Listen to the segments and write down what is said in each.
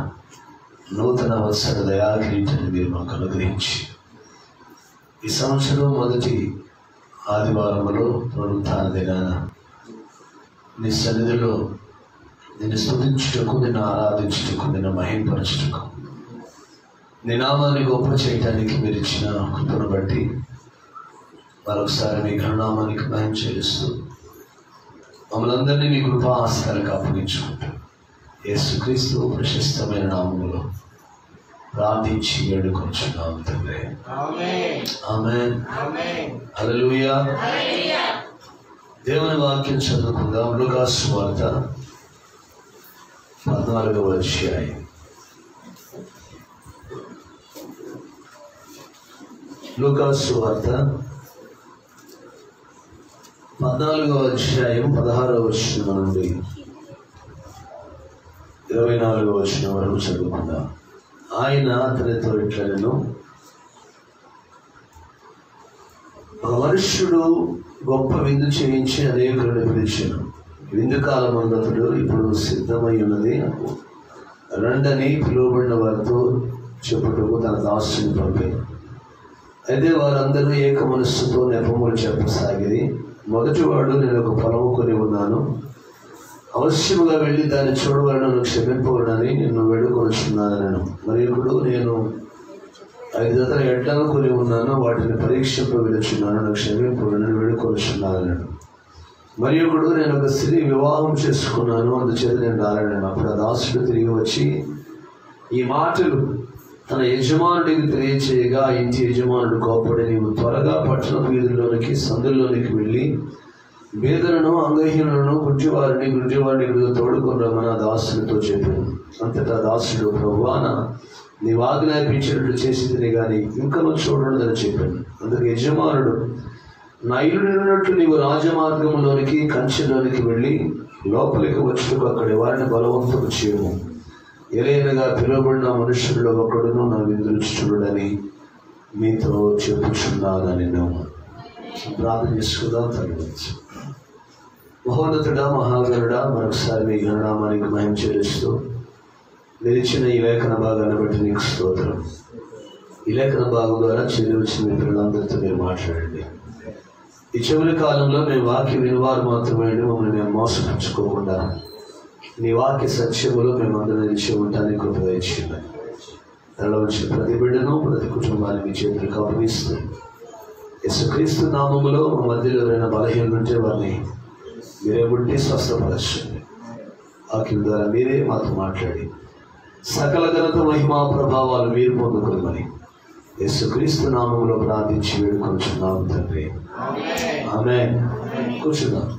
నూతన వత్సర దయాకిరీటాన్ని మీరు మాకు అనుగ్రహించి ఈ సంవత్సరం మొదటి ఆదివారంలో పునరుత్థాన దినాన నీ సన్నిధిలో నిన్ను స్తుతించుటకు నిన్ను ఆరాధించుటకు నిన్ను మహింపరచుటకు నీ నామాన్ని గొప్ప చేయటానికి మీరు ఇచ్చిన కృపను బట్టి మరొకసారి మీ ఘననామానికి మహిం చేస్తూ మమ్మల్ని అందరినీ మీ కృపా ఆస్కారాలకు అప్పగించుకుంటూ యేసుక్రీస్తు ప్రశస్తమైన నామములో ప్రార్థించి వేడుకొంచున్నాం తండ్రి ఆమెన్ హల్లెలూయా దేవుని వాక్యం చదువుకుందాం లూకాసు వార్త పద్నాలుగవ అధ్యాయం లూకాసు వార్త పద్నాలుగవ అధ్యాయం పదహారవ వచ్చిన నుండి ఇరవై నాలుగవ వచ్చిన వరకు చదువుకుందాం ఆయన అతనితో ఇట్లను ఒక మనుష్యుడు గొప్ప విందు చేయించి అనేకులను పిలిచాను విందు కాలం అన్నతుడు ఇప్పుడు సిద్ధమై ఉన్నది రండని పిలువబడిన వారితో చెప్పుటకు తన దాసుని పంపాను అయితే వారందరూ ఏక మనస్సుతో నెపములు చెప్పసాగిరి మొదటివాడు నేను ఒక పొలము కొని ఉన్నాను అవశ్యముగా వెళ్ళి దాన్ని చూడవలనను క్షమింపవలనని నిన్ను వేడుకొనుచున్నాను మరొకడు నేను ఐదు జతల ఎడ్లను కొని ఉన్నాను వాటిని పరీక్షింప వెలుచున్నాను నాకు క్షమింపవలనని వేడుకొనుచున్నాను మరి ఒకడు నేను ఒక స్త్రీ వివాహం చేసుకున్నాను అందుచేత నేను రాలేను అప్పుడు ఆ దాసుడు తిరిగి వచ్చి ఈ మాటలు తన యజమానుడికి తెలియచేయగా ఆ ఇంటి యజమానుడు కోపడి నీవు త్వరగా పట్టణ వీధుల్లోనికి సందుల్లోనికి వెళ్ళి బేదలను అంగహీనులను గుడ్డివారిని గుడ్డివారిని ఇక్కడికి తోడుకొని రమ్మని ఆ దాసునితో చెప్పాను అంతటా దాసుడు ప్రభువాన నీవు ఆజ్ఞాపించినట్లు చేసి తిని కానీ ఇంకను చూడదని చెప్పాను అందుకు యజమానుడు నా ఇల్లు నిన్నట్టు నీవు రాజమార్గంలోనికి కంచెలోనికి వెళ్ళి లోపలికి వచ్చుటకు అక్కడి వారిని బలవంతులు చేయము ఎలైనగా పిలువబడిన మనుషుల్లో ఒకడును నా విందులు చూడని మీతో చెప్పుచున్నానని నేను ప్రార్థన చేసుకుందాం తరగచ్చు మహోన్నతుడా మహాగరుడా మరొకసారి మీ గణనామానికి మహిమ చెల్లిస్తూ నిలిచిన ఈ లేఖన భాగాన్ని బట్టి నీకు స్తోత్రం ఈ లేఖన భాగం ద్వారా చెల్లి వచ్చిన మీ పిల్లలందరితో మీరు మాట్లాడండి ఈ చివరి కాలంలో మేము వాక్య వినివారు మాత్రమే మమ్మల్ని మేము మోసపరచుకోకుండా నీ వాక్య సత్యములో మేము అందరూ నిలిచి ఉండటానికి కృప ఇచ్చింది తరలవచ్చిన ప్రతి బిడ్డను ప్రతి కుటుంబాన్ని మీ చేతులకు అప్పగిస్తూ యేసుక్రీస్తు నామములో మా మధ్యలో ఎవరైనా బలహీనలు ఉంటే వారిని మీరే ముట్టి స్వస్థపరచండి వాక్యం ద్వారా మీరే మాతో మాట్లాడి సకల ఘనత మహిమా ప్రభావాలు మీరు పొందుకోమని యేసుక్రీస్తు నామములో ప్రార్థించి వేడుకొంచున్నాం తండ్రి ఆమె కూర్చున్నాం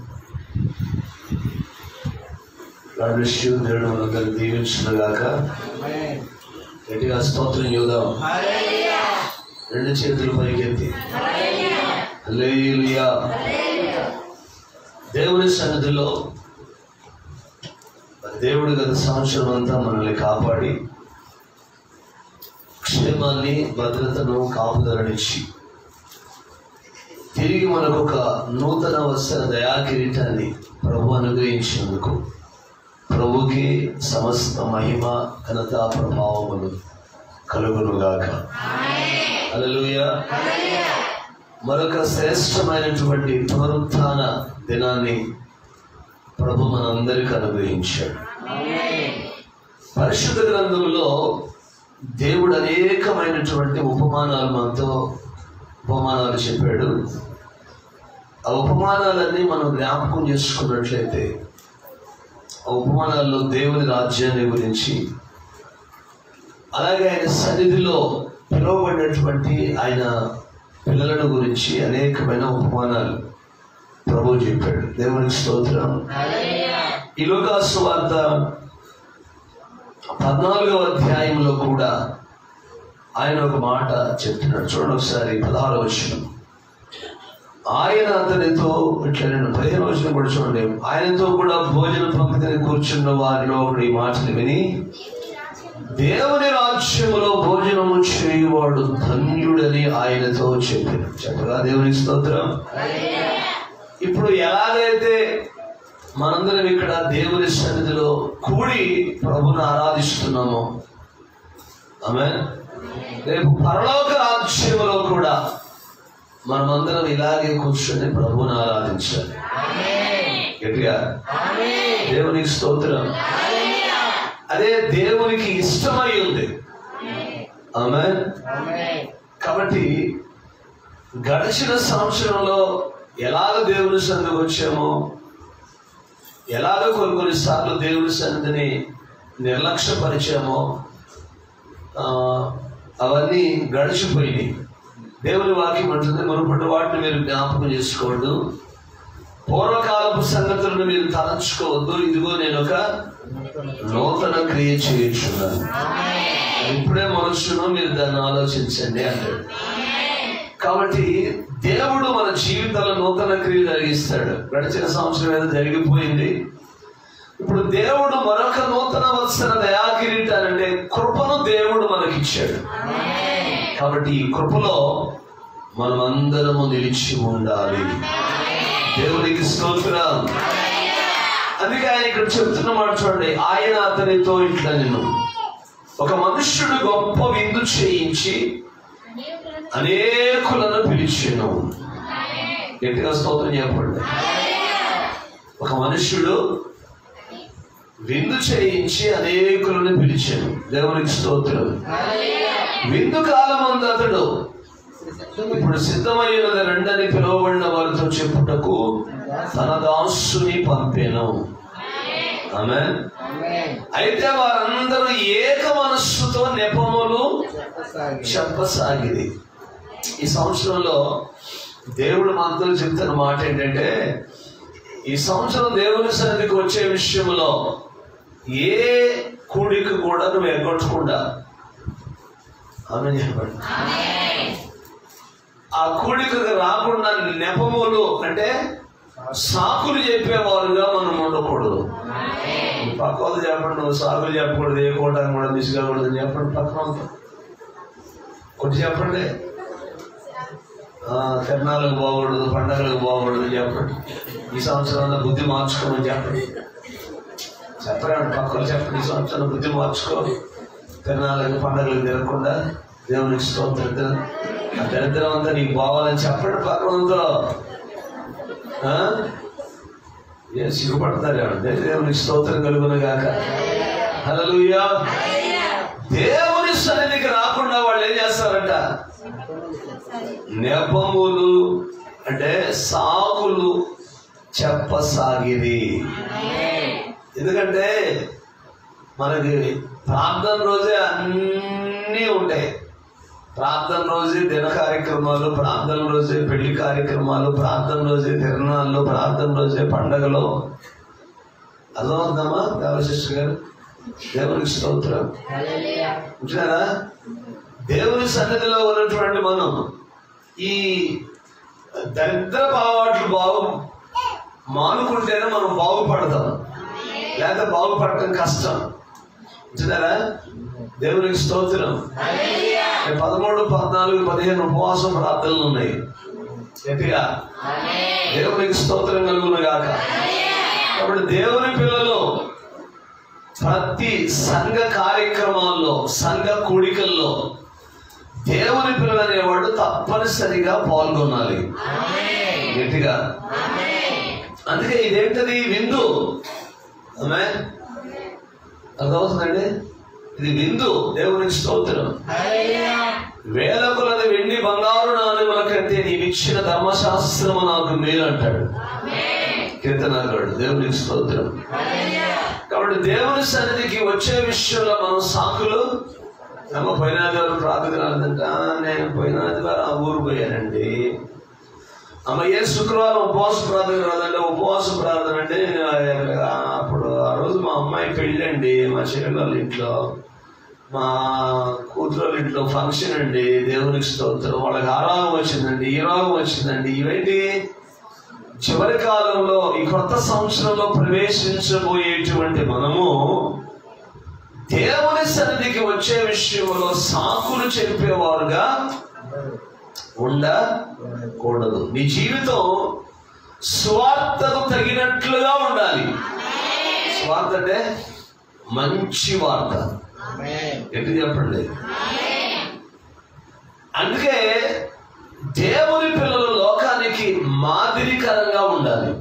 రాజు దేవుడు మనందరినీ దీవించునుగాక గట్టిగా స్తోత్రం చూద్దాం రెండు చేతులు పైకెత్తి హల్లెలూయా దేవుని సన్నిధిలో దేవుడు గత సంవత్సరం అంతా మనల్ని కాపాడి క్షేమాన్ని భద్రతను కాపుదలనిచ్చి తిరిగి మనకు ఒక నూతన వస్త్ర దయాకిరీటాన్ని ప్రభు అనుగ్రహించినందుకు ప్రభుకి సమస్త మహిమ ఘనత ప్రభావములు కలుగునుగాక హల్లెలూయా మరొక శ్రేష్టమైనటువంటి పునరుత్థాన దినాన్ని ప్రభు మనందరికీ అనుగ్రహించాడు పరిశుద్ధ గ్రంథంలో దేవుడు అనేకమైనటువంటి ఉపమానాలు మనతో ఉపమానాలు చెప్పాడు ఆ ఉపమానాలన్నీ మనం జ్ఞాపకం చేసుకున్నట్లయితే ఆ ఉపమానాల్లో దేవుని రాజ్యాన్ని గురించి అలాగే ఆయన సన్నిధిలో పిలువబడినటువంటి ఆయన పిల్లలను గురించి అనేకమైన ఉపమానాలు ప్రభు చెప్పాడు దేవునికి స్తోత్రం ఈ లోకాసు వార్త పద్నాలుగవ అధ్యాయంలో కూడా ఆయన ఒక మాట చెప్తున్నాడు చూడండి ఒకసారి పదహారు వచ్చిన ఆయన అతనితో ఇట్లా నేను పదిహేను వచ్చిన కూడా చూడండి ఆయనతో కూడా భోజన పంపిణీ కూర్చున్న వారిలో ఒకడు ఈ మాటలు విని దేవుని రాజ్యములో భోజనము చేయువాడు ధన్యుడని ఆయనతో చెప్పాను చెప్పగా దేవునికి స్తోత్రం ఇప్పుడు ఎలాగైతే మనందరం ఇక్కడ దేవుని సన్నిధిలో కూడి ప్రభుని ఆరాధిస్తున్నాము ఆమె రేపు పరలోక రాజ్యంలో కూడా మనమందరం ఇలాగే కూర్చొని ప్రభుని ఆరాధించాలి గట్టిగా దేవునికి స్తోత్రం అదే దేవునికి ఇష్టమై ఉంది ఆమె కాబట్టి గడిచిన సంవత్సరంలో ఎలాగ దేవుని సన్నిధికి వచ్చామో ఎలాగ కొన్ని కొన్నిసార్లు దేవుని సన్నిధిని నిర్లక్ష్యపరిచామో ఆ, అవన్నీ గడిచిపోయినాయి దేవుని వాక్యం అంటుంది మునుపటి వాటిని మీరు జ్ఞాపకం చేసుకోవద్దు పూర్వకాలపు సంగతులను మీరు తలంచుకోవద్దు ఇదిగో నేను ఒక నూతన క్రియ చేయించున్నాను ఇప్పుడే మనసును మీరు దాన్ని ఆలోచించండి అంటాడు కాబట్టి దేవుడు మన జీవితాల్లో నూతన క్రియ జరిగిస్తాడు గడిచిన సంవత్సరం ఏదో జరిగిపోయింది ఇప్పుడు దేవుడు మరొక నూతన వత్సర దయాకిరీటానంటే కృపను దేవుడు మనకిచ్చాడు కాబట్టి ఈ కృపలో మనం అందరము నిలిచి ఉండాలి దేవునికి స్తోత్రం అందుకే ఆయన ఇక్కడ చెప్తున్న మాట చూడండి ఆయన అతనితో ఇట్లా నేను ఒక మనుష్యుడు గొప్ప విందు చేయించి అనేకులను పిలిచాను గట్టిగా స్తోత్రం చెప్పండి ఒక మనుష్యుడు విందు చేయించి అనేకులను పిలిచాను దేవునికి స్తోత్రం విందు కాలం అతడు ఇప్పుడు సిద్ధమైనది రెండని పిలువబడిన వారితో చెప్పుటకు తన దాసుని పంపాను ఆమె అయితే వారందరూ ఏక మనస్సుతో నెపములు చెప్పసాగిది ఈ సంవత్సరంలో దేవుడు మనతో చెప్తున్న మాట ఏంటంటే ఈ సంవత్సరం దేవుని సన్నిధికి వచ్చే విషయంలో ఏ కూడికి కూడా నువ్వు ఎగ్గొట్టకుండా ఆమె చెప్పండి ఆ కూడికకు రాకుండా నెపములు అంటే సాకులు చెప్పేవారుగా మనం ఉండకూడదు పక్క వాళ్ళు చెప్పండి నువ్వు సాకులు చెప్పకూడదు ఏ కోటాన్ని కూడా మిస్ కాకూడదు అని చెప్పండి పక్కన వాళ్ళతో. ఒకటి చెప్పండి ఆ, తిరణాలకు పోకూడదు పండగలకు పోకూడదు అని చెప్పండి ఈ సంవత్సరం బుద్ధి మార్చుకోమని చెప్పండి చెప్పండి పక్కన చెప్పండి ఈ సంవత్సరం బుద్ధి మార్చుకో తిరణాలకు పండగలకు తిరగకుండా దేవునికి స్తోత్రం తిన ఆ దరిద్రం అంతా నీకు పోవాలని చెప్పండి పక్కనతో ఏ సిగ్గుపడతారు అంటే దేవునికి స్తోత్రం కలుగును గాక హల్లెలూయా దేవుని సన్నిధికి రాకుండా వాళ్ళు ఏం చేస్తారంట నెపములు అంటే సాకులు చెప్పసాగిరి ఎందుకంటే మనకి ప్రార్థన రోజే అన్నీ ఉంటాయి ప్రార్థన రోజే దిన కార్యక్రమాలు ప్రార్థన రోజే పెళ్లి కార్యక్రమాలు ప్రార్థన రోజే తిరణాలు ప్రార్థన రోజే పండగలు అర్థమవుతుందమ్మా దేవశిష్ట గారు దేవునికి స్తోత్రం చూసారా దేవుని సన్నిధిలో ఉన్నటువంటి మనం ఈ దరిద్ర అలవాట్లు బాగు మానుకుంటేనే మనం బాగుపడతాం లేకపోతే బాగుపడటం కష్టం చూసారా దేవునికి స్తోత్రం పదమూడు పద్నాలుగు పదిహేను ఉపవాసం ప్రార్థనలు ఉన్నాయి గట్టిగా దేవునికి స్తోత్రం కలుగును గాక కాబట్టి దేవుని పిల్లలు ప్రతి సంఘ కార్యక్రమాల్లో సంఘ కూడికల్లో దేవుని పిల్లలు అనేవాడు తప్పనిసరిగా పాల్గొనాలి గట్టిగా అందుకే ఇదేంటది విందు ఆమె అర్థమవుతుందండి ఇది విందు దేవునికి స్తోత్రం వేల కొలది వెండి బంగారు నాణ్యముల కంటే నీవిచ్చిన ధర్మశాస్త్రము నాకు మేలు అంటాడు కీర్తనగాడు దేవునికి స్తోత్రం కాబట్టి దేవుని సన్నిధికి వచ్చే విషయంలో మనం సాకులు అమ్మ పోయిన ఆదివారం ప్రార్థన రాలేదంట "ఆ, నేను పోయిన ఆదివారం ఆ ఊరు పోయానండి అమ్మ ఏ శుక్రవారం ఉపవాస ప్రార్థన రాదంటే ఉపవాస ప్రార్థన అంటే నేను ఆ, అప్పుడు ఆ రోజు మా అమ్మాయి పెళ్ళండి మా చెల్లెళ్ళ ఇంట్లో మా కూతురు వాళ్ళ ఇంట్లో ఫంక్షన్ అండి దేవునికి స్తోత్రం వాళ్ళకి ఆ రోగం వచ్చిందండి ఈ రోగం వచ్చిందండి ఇవేంటి చివరి కాలంలో ఈ కొత్త సంవత్సరంలో ప్రవేశించబోయేటువంటి మనము దేవుని సన్నిధికి వచ్చే విషయంలో సాకులు చెప్పేవారుగా ఉండకూడదు నీ జీవితం స్వార్థకు తగినట్లుగా ఉండాలి స్వార్థ అంటే మంచి వార్త ఎటు చెప్పండి అందుకే దేవుని పిల్లలు లోకానికి మాదిరికరంగా ఉండాలి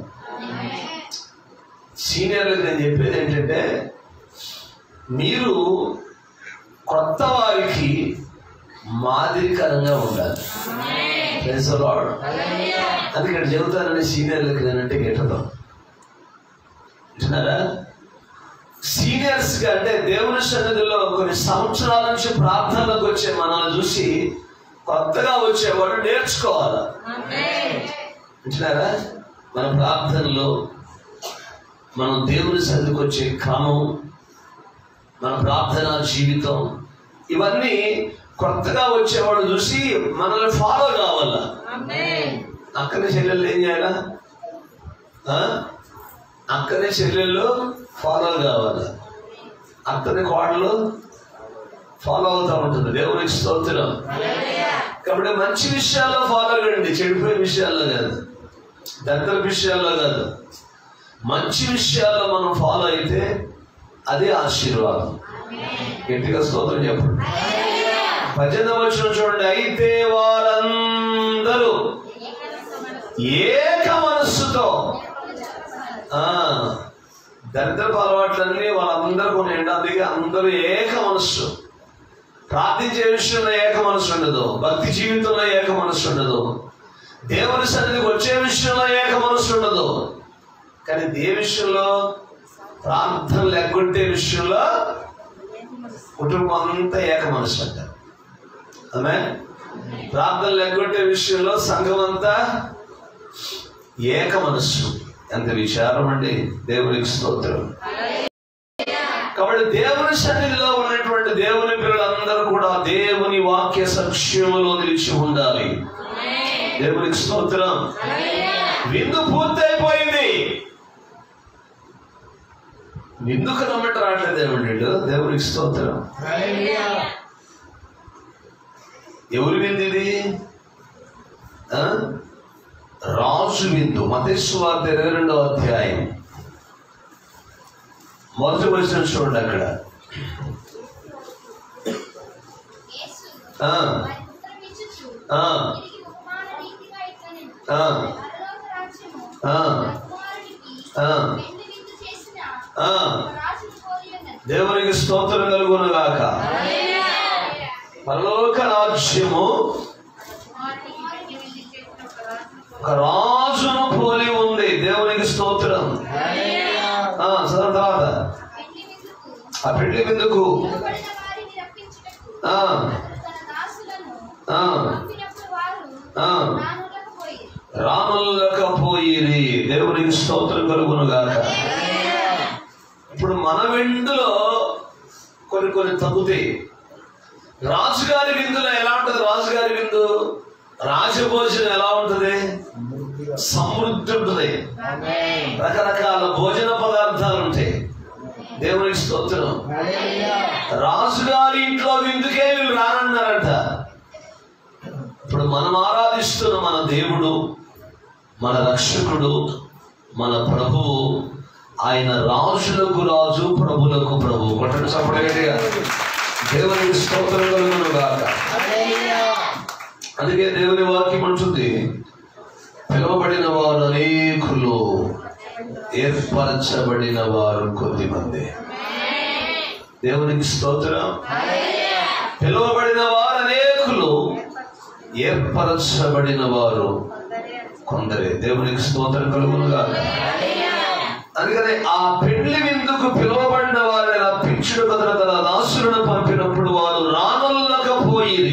సీనియర్లకు నేను చెప్పేది ఏంటంటే మీరు కొత్త వారికి మాదిరికరంగా ఉండాలి Praise the Lord. అది ఇక్కడ చెబుతానని సీనియర్లకు నేనంటే గెట్టడం వింటున్నారా సీనియర్స్ గా అంటే దేవుని సన్నిధిలో కొన్ని సంవత్సరాల నుంచి ప్రార్థనలకు వచ్చే మనల్ని చూసి కొత్తగా వచ్చేవాడు నేర్చుకోవాలి వింటున్నారా మన ప్రార్థనలో మనం దేవుని సన్నిధికి వచ్చే క్రమం మన ప్రార్థన జీవితం ఇవన్నీ కొత్తగా వచ్చేవాడు చూసి మనల్ని ఫాలో కావాలా అక్కని చెల్లెళ్ళు ఏం చేయాలా ఆ? అక్కని చెల్లెళ్ళు ఫాలో కావాలి అక్కని కోడలు ఫాలో అవుతా ఉంటుంది దేవునికి స్తోత్రం కాబట్టి మంచి విషయాల్లో ఫాలో కండి చెడిపోయే విషయాల్లో కాదు దగ్గర విషయాల్లో కాదు మంచి విషయాల్లో మనం ఫాలో అయితే అదే ఆశీర్వాదం గట్టిగా స్తోత్రం చెప్పండి భజన వచ్చిన చూడండి అయితే వారందరూ ఏక మనస్సుతో ఆ దరిద్రపు అలవాట్లన్నీ వాళ్ళందరూ కొనేయండి అందుకే అందరూ ఏక మనస్సు ప్రార్థించే విషయంలో ఏక మనస్సు ఉండదు భక్తి జీవితంలో ఏక మనస్సు ఉండదు దేవుని సన్నిధికి వచ్చే విషయంలో ఏక మనస్సు ఉండదు కానీ ఏ విషయంలో ప్రార్థన లెగ్గొట్టే విషయంలో కుటుంబం అంతా ఏక మనస్సు అంట ఆమె ప్రార్థన లెగ్గొట్టే విషయంలో సంఘం అంతా ఏక మనస్సు ఎంత విచారం అండి దేవునికి స్తోత్రం కాబట్టి దేవుని సన్నిధిలో ఉన్నటువంటి దేవుని పిల్లలందరూ కూడా దేవుని వాక్య సక్ష్యములో నిలిచి ఉండాలి దేవునికి స్తోత్రం విందు పూర్తయిపోయింది విందుకు నమ్మట రావట్లేదు దేవుడి దేవునికి స్తోత్రం ఎవరి విందు ఇది ఆ? రాజు విందు మతేశ్వార్త ఇరవై రెండవ అధ్యాయం మొదటి వచ్చిన చూడండి అక్కడ ఆ, ఆ, ఆ, ఆ, ఆ, ఆ. దేవునికి స్తోత్రం కలుగును గాక పరలోక రాజ్యము ఒక రాజును పోలి ఉంది దేవునికి స్తోత్రం ఆ, చదువు తర్వాత ఆ పెళ్లి విందుకు ఆ, ఆ, ఆ. రానులకపోయిరి దేవునికి స్తోత్రం కలుగును గాక ఇప్పుడు మన విందులో కొన్ని కొన్ని తగ్గుతాయి రాజుగారి విందులో ఎలా ఉంటది రాజుగారి విందు రాజభోజనం ఎలా ఉంటది సమృద్ధి ఉంటుంది రకరకాల భోజన పదార్థాలు ఉంటాయి దేవునికి స్తోత్రం రాజుగారి ఇంట్లో విందుకే వీళ్ళు రానన్నారంట ఇప్పుడు మనం ఆరాధిస్తున్న మన దేవుడు మన రక్షకుడు మన ప్రభువు ఆయన రాజులకు రాజు ప్రభులకు ప్రభు కొట్టండి చెప్పగలిగా దేవునికి స్తోత్రం కలుగును గాక అందుకే దేవుని వాక్యం అంటుంది పిలువబడిన వారు అనేకులు ఏర్పరచబడిన వారు కొద్దిమంది దేవునికి స్తోత్రం పిలువబడిన వారు అనేకులు ఏర్పరచబడిన వారు కొందరే దేవునికి స్తోత్రం కలుగునుగా అందుకని ఆ పెళ్లి విందుకు పిలువబడిన వారిని రప్పించుడు బదులు తన దాసులను పంపినప్పుడు వారు రానుల్లకపోయిరి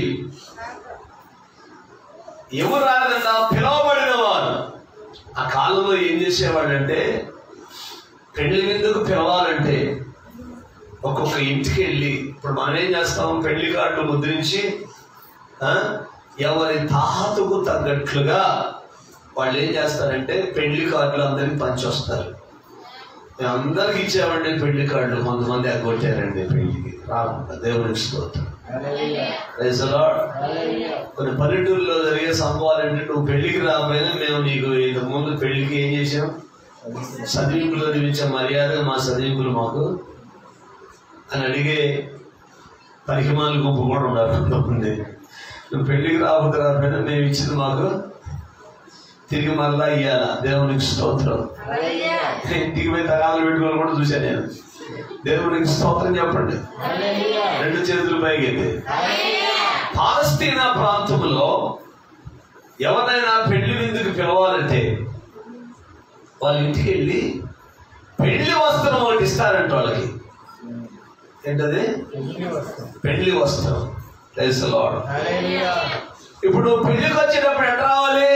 ఎవరు రాలేదంట పిలువబడిన వారు ఆ కాలంలో ఏం చేసేవాడంటే పెళ్లి విందుకు పిలవాలంటే ఒక్కొక్క ఇంటికి వెళ్ళి ఇప్పుడు మనం ఏం చేస్తాం పెళ్లి కార్డు ముద్రించి ఆ, ఎవరి తాహతుకు తగ్గట్లుగా వాళ్ళు ఏం చేస్తారంటే పెళ్లి కార్డులు అందరికి పంచొస్తారు మేము అందరికి ఇచ్చామండి పెళ్లి కార్డులు కొంతమంది ఎగ్గొట్టారండి పెళ్లికి రాకుండా దేవునికి స్తోత్రం Praise the Lord. కొన్ని పల్లెటూరులో జరిగే సంభవాలు ఏంటంటే నువ్వు పెళ్లికి రాకపోయినా మేము నీకు ఇంతకు ముందు పెళ్లికి ఏం చేసాం చదివింపులో ఇచ్చే మర్యాద మా చదివింపులు మాకు అని అడిగే పరిహిమాలు గుంపు కూడా ఉన్నారు కొంతమంది నువ్వు పెళ్లికి రాకపోతే రాకపోయినా మేము ఇచ్చింది మాకు తిరిగి మరలా ఇయ్యాల దేవునికి స్తోత్రం ఇంటికి పోయి తగాలు పెట్టుకోవాలి కూడా చూశాను నేను దేవునికి స్తోత్రం చెప్పండి రెండు చేతులు పైకెత్తి పాలస్తీనా ప్రాంతంలో ఎవరైనా పెళ్లి విందుకు పిలవాలంటే వాళ్ళ ఇంటికి వెళ్ళి పెళ్లి వస్త్రం ఒకటి ఇస్తారంట వాళ్ళకి ఏంటది పెళ్లి వస్త్రం తెలుసు లాడ్ ఇప్పుడు పెళ్లికి వచ్చేటప్పుడు ఎట్లా రావాలి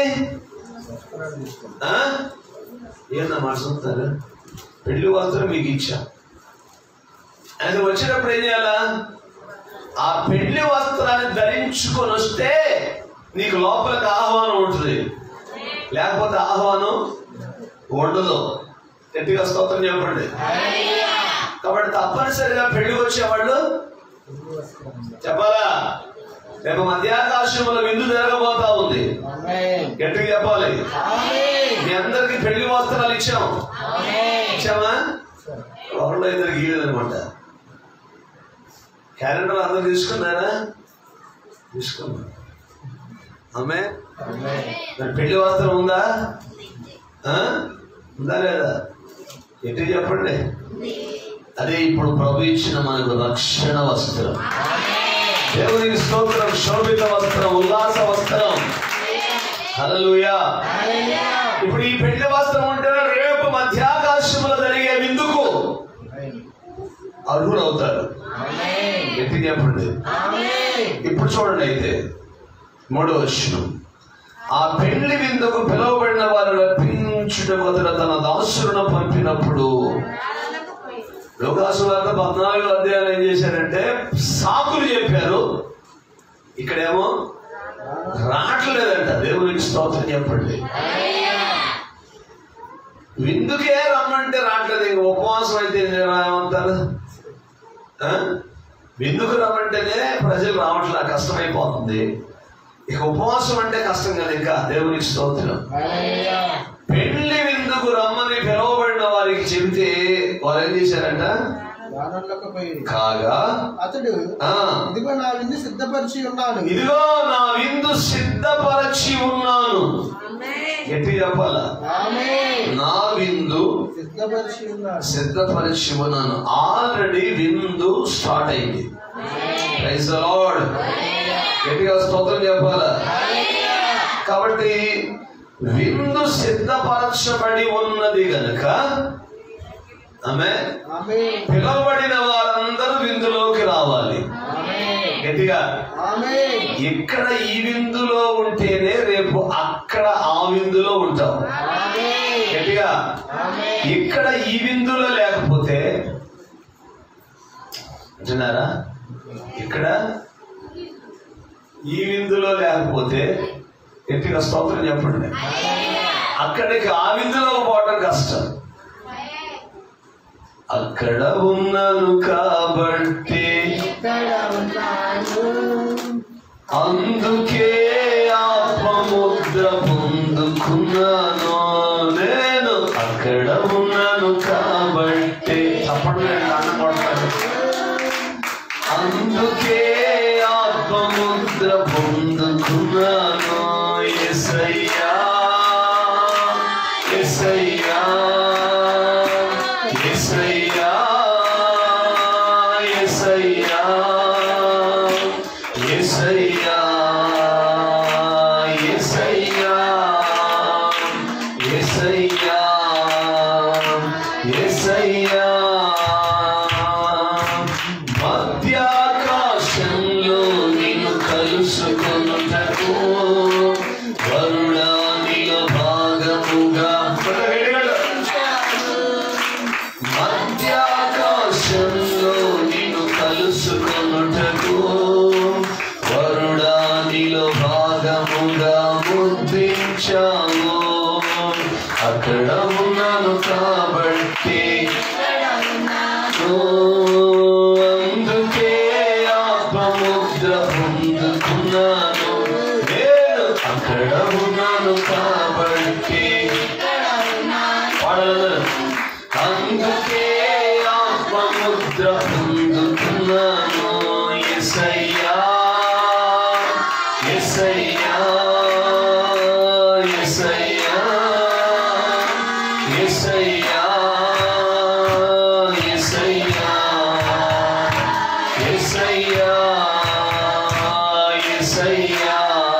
ఆ? ఏందా మాట్లాడుతున్నారు పెళ్లి వస్త్రం మీకు ఇచ్చా అది వచ్చేటప్పుడు ఏం చేయాలా ఆ పెళ్లి వస్త్రాన్ని ధరించుకొని వస్తే నీకు లోపలికి ఆహ్వానం ఉంటుంది లేకపోతే ఆహ్వానం ఉండదు గట్టిగా స్తోత్రం చెప్పండి కాబట్టి తప్పనిసరిగా పెళ్లికి వచ్చేవాళ్ళు చెప్పాలా రేపు మధ్యాకాశంలో విందు జరగబోతా ఉంది గట్టిగా చెప్పాలి మీ అందరికి పెళ్లి వస్త్రాలు ఇచ్చాం ఇచ్చామా ఒకళ్ళు ఇద్దరికి ఇయ్యలేదనమాట క్యాలెండర్ అందరు తీసుకున్నారా తీసుకున్నా అమ్మే మరి పెళ్లి వస్త్రం ఉందా ఆ? ఉందా లేదా ఎట్టి చెప్పండి అదే ఇప్పుడు ప్రభు ఇచ్చిన మనకు రక్షణ వస్త్రం దేవునికి స్తోత్రం శోభిత వస్త్రం ఉల్లాస వస్త్రం హల్లెలూయా ఇప్పుడు ఈ పెళ్లి వస్త్రం ఉంటేనే రేపు మధ్యాకాశంలో జరిగే విందుకు అర్హులు అవుతారు ఎట్టి చెప్పండి ఇప్పుడు చూడండి అయితే మూడో విషయం ఆ పెళ్లి విందుకు పిలువబడిన వారు రప్పించుట మొదట తన దాసులను పంపినప్పుడు లోకాసు వార్త పద్నాలుగు అధ్యాయులు ఏం చేశారంటే సాకులు చెప్పారు ఇక్కడేమో రావట్లేదంట దేవునికి స్తోత్రం చెప్పండి విందుకే రమ్మంటే రావట్లేదు ఇంక ఉపవాసం అయితే ఏమంటారు ఆ? విందుకు రమ్మంటేనే ప్రజలు రావట్లే కష్టమైపోతుంది ఇక ఉపవాసం అంటే కష్టం కదా ఇంకా దేవునికి స్తోత్రం పెళ్లి విందుకు రమ్మని పిలువబడిన వారికి చెబితే వారు ఏం చేశారంట వానరులకు పోయి కాగా అతడు ఆ ఇదిగో నా విందు సిద్ధపరిచి ఉన్నాను ఇదిగో నా విందు సిద్ధపరచి ఉన్నాను ఎట్టి చెప్పాలా ఆమేన్. నా విందు సిద్ధపరిచి ఉన్నాను సిద్ధపరిచి ఉన్నాను ఆల్రెడీ విందు స్టార్ట్ అయింది ప్రైజ్ లార్డ్ గట్టిగా స్తోత్రం చెప్పాలా కాబట్టి విందు సిద్ధపరచబడి ఉన్నది గనుక ఆమె ఆమేన్. పిలువబడిన వారందరూ విందులోకి రావాలి ఆమేన్. గట్టిగా ఆమేన్. ఇక్కడ ఈ విందులో ఉంటేనే రేపు అక్కడ ఆ విందులో ఉంటాం ఆమేన్. గట్టిగా ఆమేన్. ఇక్కడ ఈ విందులో లేకపోతే అంటున్నారా ఇక్కడ ఈ విందులో లేకపోతే గట్టిగా స్తోత్రం చెప్పండి అక్కడికి ఆ విందులో పోవడం కష్టం అక్కడ ఉన్నాను కాబట్టి ఇక్కడ ఉన్నాను అందుకే ఆత్మముద్ర పొందుకున్నాను నేను అక్కడ ఉన్నాను కాబట్టి తప్పకుండా అన్నం కొడతాను అందుకే ఆత్మముద్ర పొందుకున్నాను ఎసయ్యా ఎసయ్యా ఎసయ్యా ఎసయ్యా ఎసయ్యా ఎసయ్యా ఎసయ్యా ఎసయ్యా మధ్యాకాశంలో నిన్ను కలుసుకొనుటకు వరుణానిలో భాగముగా మధ్యాకాశంలో నిన్ను కలుసుకొనుటకు వరుణానిలో భాగముగా ముద్రించాము అక్కడ ఉన్నాను కాబట్టి ఓ, అందుకే ఆత్మముద్ర ఎస్ఐయా ఎస్ఐయా ఎస్ఐయా ఎస్ఐయా ఎస్ఐయా ఎస్ఐయా ఎస్ఐయా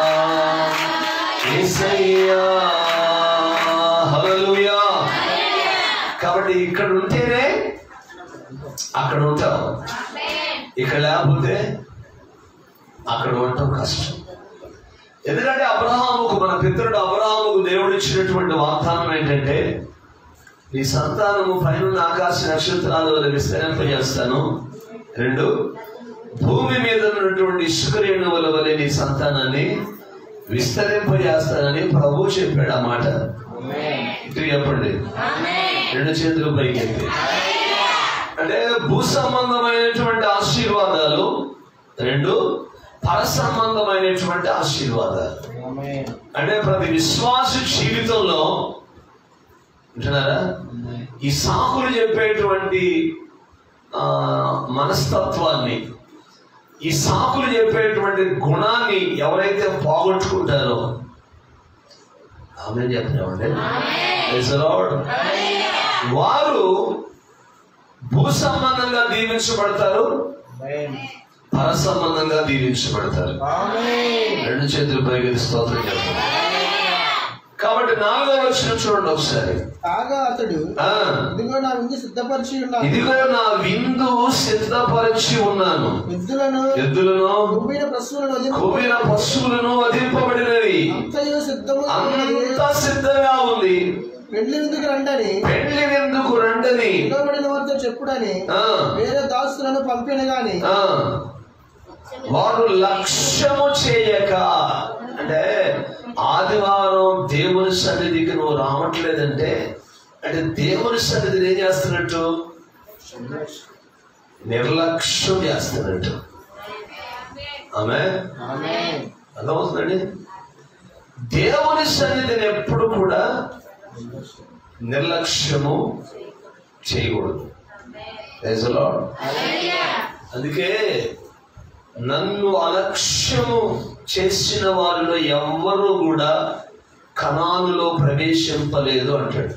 ఎస్ఐయా హల్లెలూయా కాబట్టి ఇక్కడ ఉంటేనే అక్కడ ఉంటాం ఇక్కడ లేకపోతే అక్కడ ఉండటం కష్టం ఎందుకంటే అబ్రహాముకు మన పితరుడు అబ్రహాముకు దేవుడు ఇచ్చినటువంటి వాగ్దానం ఏంటంటే నీ సంతానము పైన ఆకాశ నక్షత్రాల వల్ల విస్తరింపజేస్తాను రెండు భూమి మీద ఉన్నటువంటి ఇసుక రేణువుల వల్ల నీ సంతానాన్ని విస్తరింపజేస్తానని ప్రభు చెప్పాడు ఆ మాట ఇటు చెప్పండి రెండు చేతులు పైకి ఎత్తి అంటే భూ సంబంధమైనటువంటి ఆశీర్వాదాలు రెండు పర సంబంధమైనటువంటి ఆశీర్వాదాలు అంటే ప్రతి విశ్వాస జీవితంలో వింటున్నారా ఈ సాకులు చెప్పేటువంటి ఆ, మనస్తత్వాన్ని ఈ సాకులు చెప్పేటువంటి గుణాన్ని ఎవరైతే పోగొట్టుకుంటారో ఆమె చెప్పినామండి Praise the Lord. వారు భూ సంబంధంగా దీవించబడతారు పర సంబంధంగా దీవించబడతారు రెండు చేతులు పైకి స్తోత్రం చెప్పండి కాబట్టి నాలుగో వచ్చిన చూడండి ఒకసారి కాగా అతడు ఆ, ఇదిగో నా విందు సిద్ధపరిచి ఉన్నాను ఇదిగో నా విందు సిద్ధపరిచి ఉన్నాను ఎద్దులను ఎద్దులను కొమ్మిన పశువులను వదిలి కొవ్విన పశువులను వధింపబడినవి అంతయు సిద్ధము ఉన్నది. అంతా సిద్ధంగా ఉంది పెళ్లి విందుకు రండని పెళ్లి విందుకు రండని పిలువబడిన వారితో చెప్పుడని ఆ, వేరే దాసులను పంపిన గాని ఆ, వారు లక్ష్యము చేయక అంటే ఆదివారం దేవుని సన్నిధికి నువ్వు రావట్లేదంటే అంటే దేవుని సన్నిధిని ఏం చేస్తున్నట్టు నిర్లక్ష్యం చేస్తున్నట్టు ఆమె అర్థమవుతుందండి దేవుని సన్నిధిని ఎప్పుడు కూడా నిర్లక్ష్యము చేయకూడదు Praise the Lord. అందుకే నన్ను అలక్ష్యము చేసిన వారిలో ఎవ్వరూ కూడా కణాలులో ప్రవేశింపలేదు అంటాడు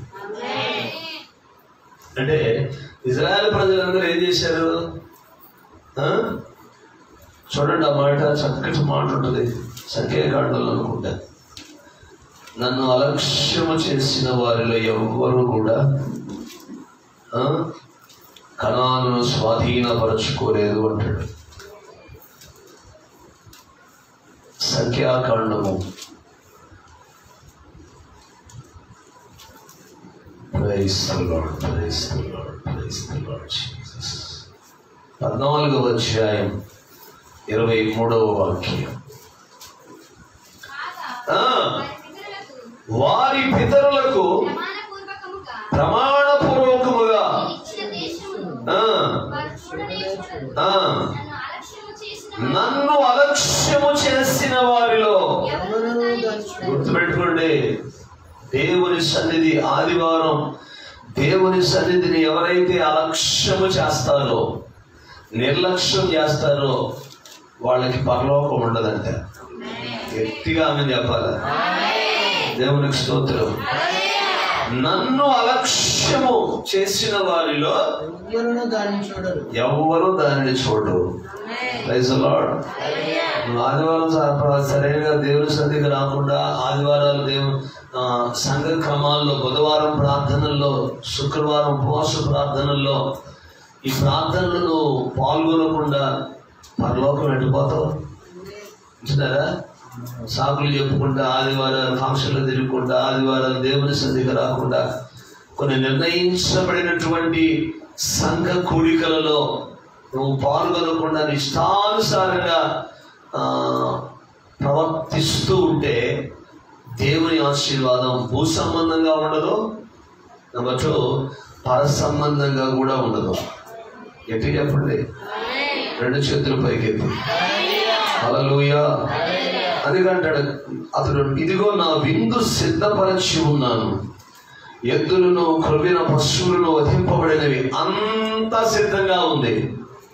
అంటే ఇజ్రాయెల్ ప్రజలందరూ ఏం చేశారు ఆ? చూడండి ఆ మాట చక్కటి మాట ఉంటుంది సంఖ్యాకాండంలో అనుకుంటా నన్ను అలక్ష్యము చేసిన వారిలో ఎవ్వరూ కూడా ఆ? కణాలను స్వాధీనపరచుకోలేదు అంటాడు సంఖ్యాకాండము Praise the Lord, praise the Lord, praise the Lord Jesus. పద్నాలుగవ అధ్యాయం ఇరవై మూడవ వాక్యం ఆ, వారి పితరులకు ప్రమాణపూర్వకముగా ఆ, ఆ, నన్ను అలక్ష్యము చేసిన వారిలో ఎవరును దాని చూడరు. గుర్తుపెట్టుకోండి దేవుని సన్నిధి ఆదివారం దేవుని సన్నిధిని ఎవరైతే అలక్ష్యము చేస్తారో నిర్లక్ష్యం చేస్తారో వాళ్ళకి పరలోకం ఉండదంట గట్టిగా ఆమె చెప్పాలి దేవునికి స్తోత్రం నన్ను అలక్ష్యము చేసిన వారిలో ఎవరును దాన్ని చూడరు ఎవ్వరూ దానిని చూడరు Praise the Lord. నువ్వు ఆదివారం స- సరైనగా దేవుని సన్నిధికి రాకుండా ఆదివారాలు దేవు ఆ, సంఘ క్రమాల్లో బుధవారం ప్రార్థనల్లో శుక్రవారం ఉపవాస ప్రార్థనల్లో ఈ ప్రార్థనలను పాల్గొనకుండా పరలోకం వెళ్ళిపోతావు చూసారా సాకులు చెప్పుకుంటా ఆదివారాలు ఫంక్షన్లు తిరుగుకుంటా ఆదివారాలు దేవుని సన్నిధికి రాకుండా కొన్ని నిర్ణయించబడినటువంటి సంఘ కూడికలలో నువ్వు పాల్గొనకుండా నీ ఇష్టానుసారంగా ఆ, ప్రవర్తిస్తూ ఉంటే దేవుని ఆశీర్వాదం భూ సంబంధంగా ఉండదు నెంబర్ టూ పర సంబంధంగా కూడా ఉండదు ఎట్టి చెప్పండి రెండు చేతులు పైకెత్తి హల్లెలూయా అందుకంటాడు అతడు ఇదిగో నా విందు సిద్ధపరచి ఉన్నాను ఎద్దులను క్రొవ్విన పశువులను వధింపబడినవి అంతా సిద్ధంగా ఉంది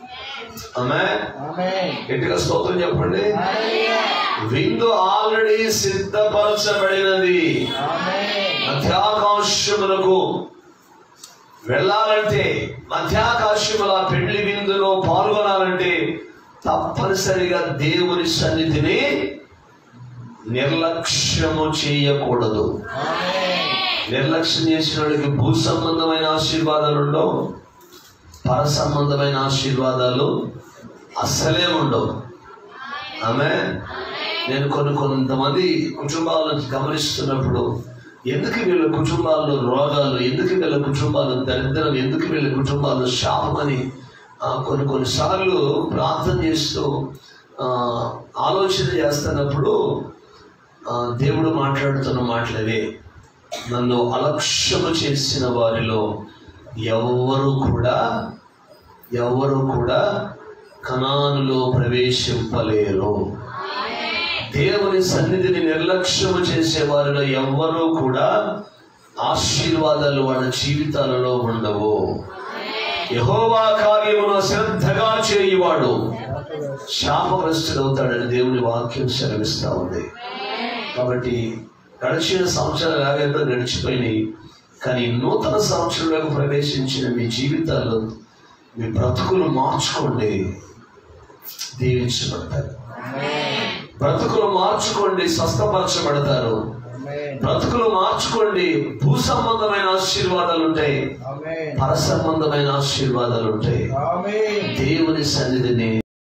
ఆమె ఆమేన్ గట్టిగా స్తోత్రం చెప్పండి హల్లెలూయా విందు ఆల్రెడీ సిద్ధపరచబడినది ఆమేన్ మధ్యాకాశములకు వెళ్ళాలంటే మధ్యాకాశముల పెళ్లి విందులో పాల్గొనాలంటే తప్పనిసరిగా దేవుని సన్నిధిని నిర్లక్ష్యము చేయకూడదు ఆమేన్ నిర్లక్ష్యం చేసిన వాడికి భూ సంబంధమైన ఆశీర్వాదాలు ఉండవు పర సంబంధమైన ఆశీర్వాదాలు అస్సలే ఉండవు ఆమె నేను కొన్ని కొంతమంది కుటుంబాలను గమనిస్తున్నప్పుడు ఎందుకు వీళ్ళ కుటుంబాల్లో రోగాలు ఎందుకు వీళ్ళ కుటుంబాలు దరిద్రం ఎందుకు వీళ్ళ కుటుంబాల్లో శాపమని ఆ, కొన్ని కొన్నిసార్లు ప్రార్థన చేస్తూ ఆ, ఆలోచన చేస్తున్నప్పుడు ఆ, దేవుడు మాట్లాడుతున్న మాటలవే నన్ను అలక్ష్యము చేసిన వారిలో ఎవ్వరు కూడా ఎవ్వరు కూడా కణానులో ప్రవేశింపలేరు దేవుని సన్నిధిని నిర్లక్ష్యము చేసే వారిలో ఎవ్వరూ కూడా ఆశీర్వాదాలు వాళ్ళ జీవితాలలో ఉండవు యహోవా కార్యమును శ్రద్ధగా చేయువాడు శాపగ్రస్తుడవుతాడని దేవుని వాక్యం సెలవిస్తా ఉంది కాబట్టి గడిచిన సంవత్సరాలు ఎలాగైతే గడిచిపోయినాయి కానీ నూతన సంవత్సరంలోకి ప్రవేశించిన మీ జీవితాల్లో మీ బ్రతుకులు మార్చుకోండి దీవించబడతారు బ్రతుకులు మార్చుకోండి స్వస్థపరచబడతారు ఆమేన్ బ్రతుకులు మార్చుకోండి భూ సంబంధమైన ఆశీర్వాదాలు ఉంటాయి ఆమేన్ పర సంబంధమైన ఆశీర్వాదాలు ఉంటాయి ఆమేన్ దేవుని సన్నిధిని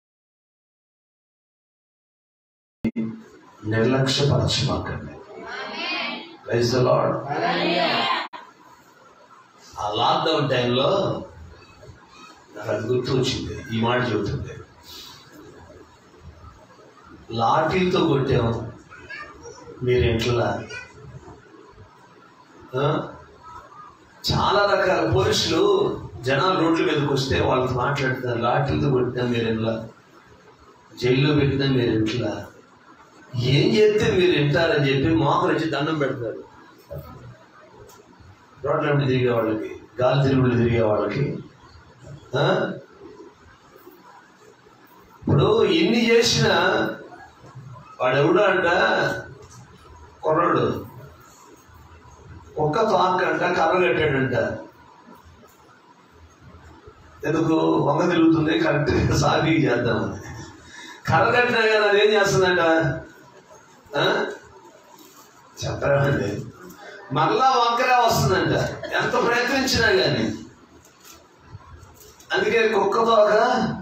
నిర్లక్ష్యపరచమాకండి ప్రైజ్ ద లార్డ్ హల్లెలూయా ఆ లాక్డౌన్ టైంలో నాకు అది గుర్తు వచ్చింది ఈ మాట చెబుతుంది లాఠీలతో కొట్టాము మీరు ఎట్లా ఆ? చాలా రకాల పోలీసులు జనాలు రోడ్ల మీదకి వస్తే వాళ్ళతో మాట్లాడతారు లాఠీలతో కొట్టినా మీరు ఎట్లా జైల్లో పెట్టినా మీరు ఎట్లా ఏం చేస్తే మీరు వింటారని చెప్పి మోకలు వచ్చి దండం పెడతారు రోడ్ల వెంట తిరిగే వాళ్ళకి గాలి తిరుగులు తిరిగే వాళ్ళకి ఆ? ఇప్పుడు ఇన్ని చేసిన వాడెవడు అంట కుర్రాడు ఒక్క తోకంట కర్ర కట్టాడంట ఎందుకు వంగ తిరుగుతుంది కరెక్ట్ సాగి చేద్దామని కర్ర కట్టినా కానీ అదేం చేస్తుందంట ఆ? చెప్పరామండి మరలా వంకరే వస్తుందంట ఎంత ప్రయత్నించినా కానీ అందుకే కుక్క తోక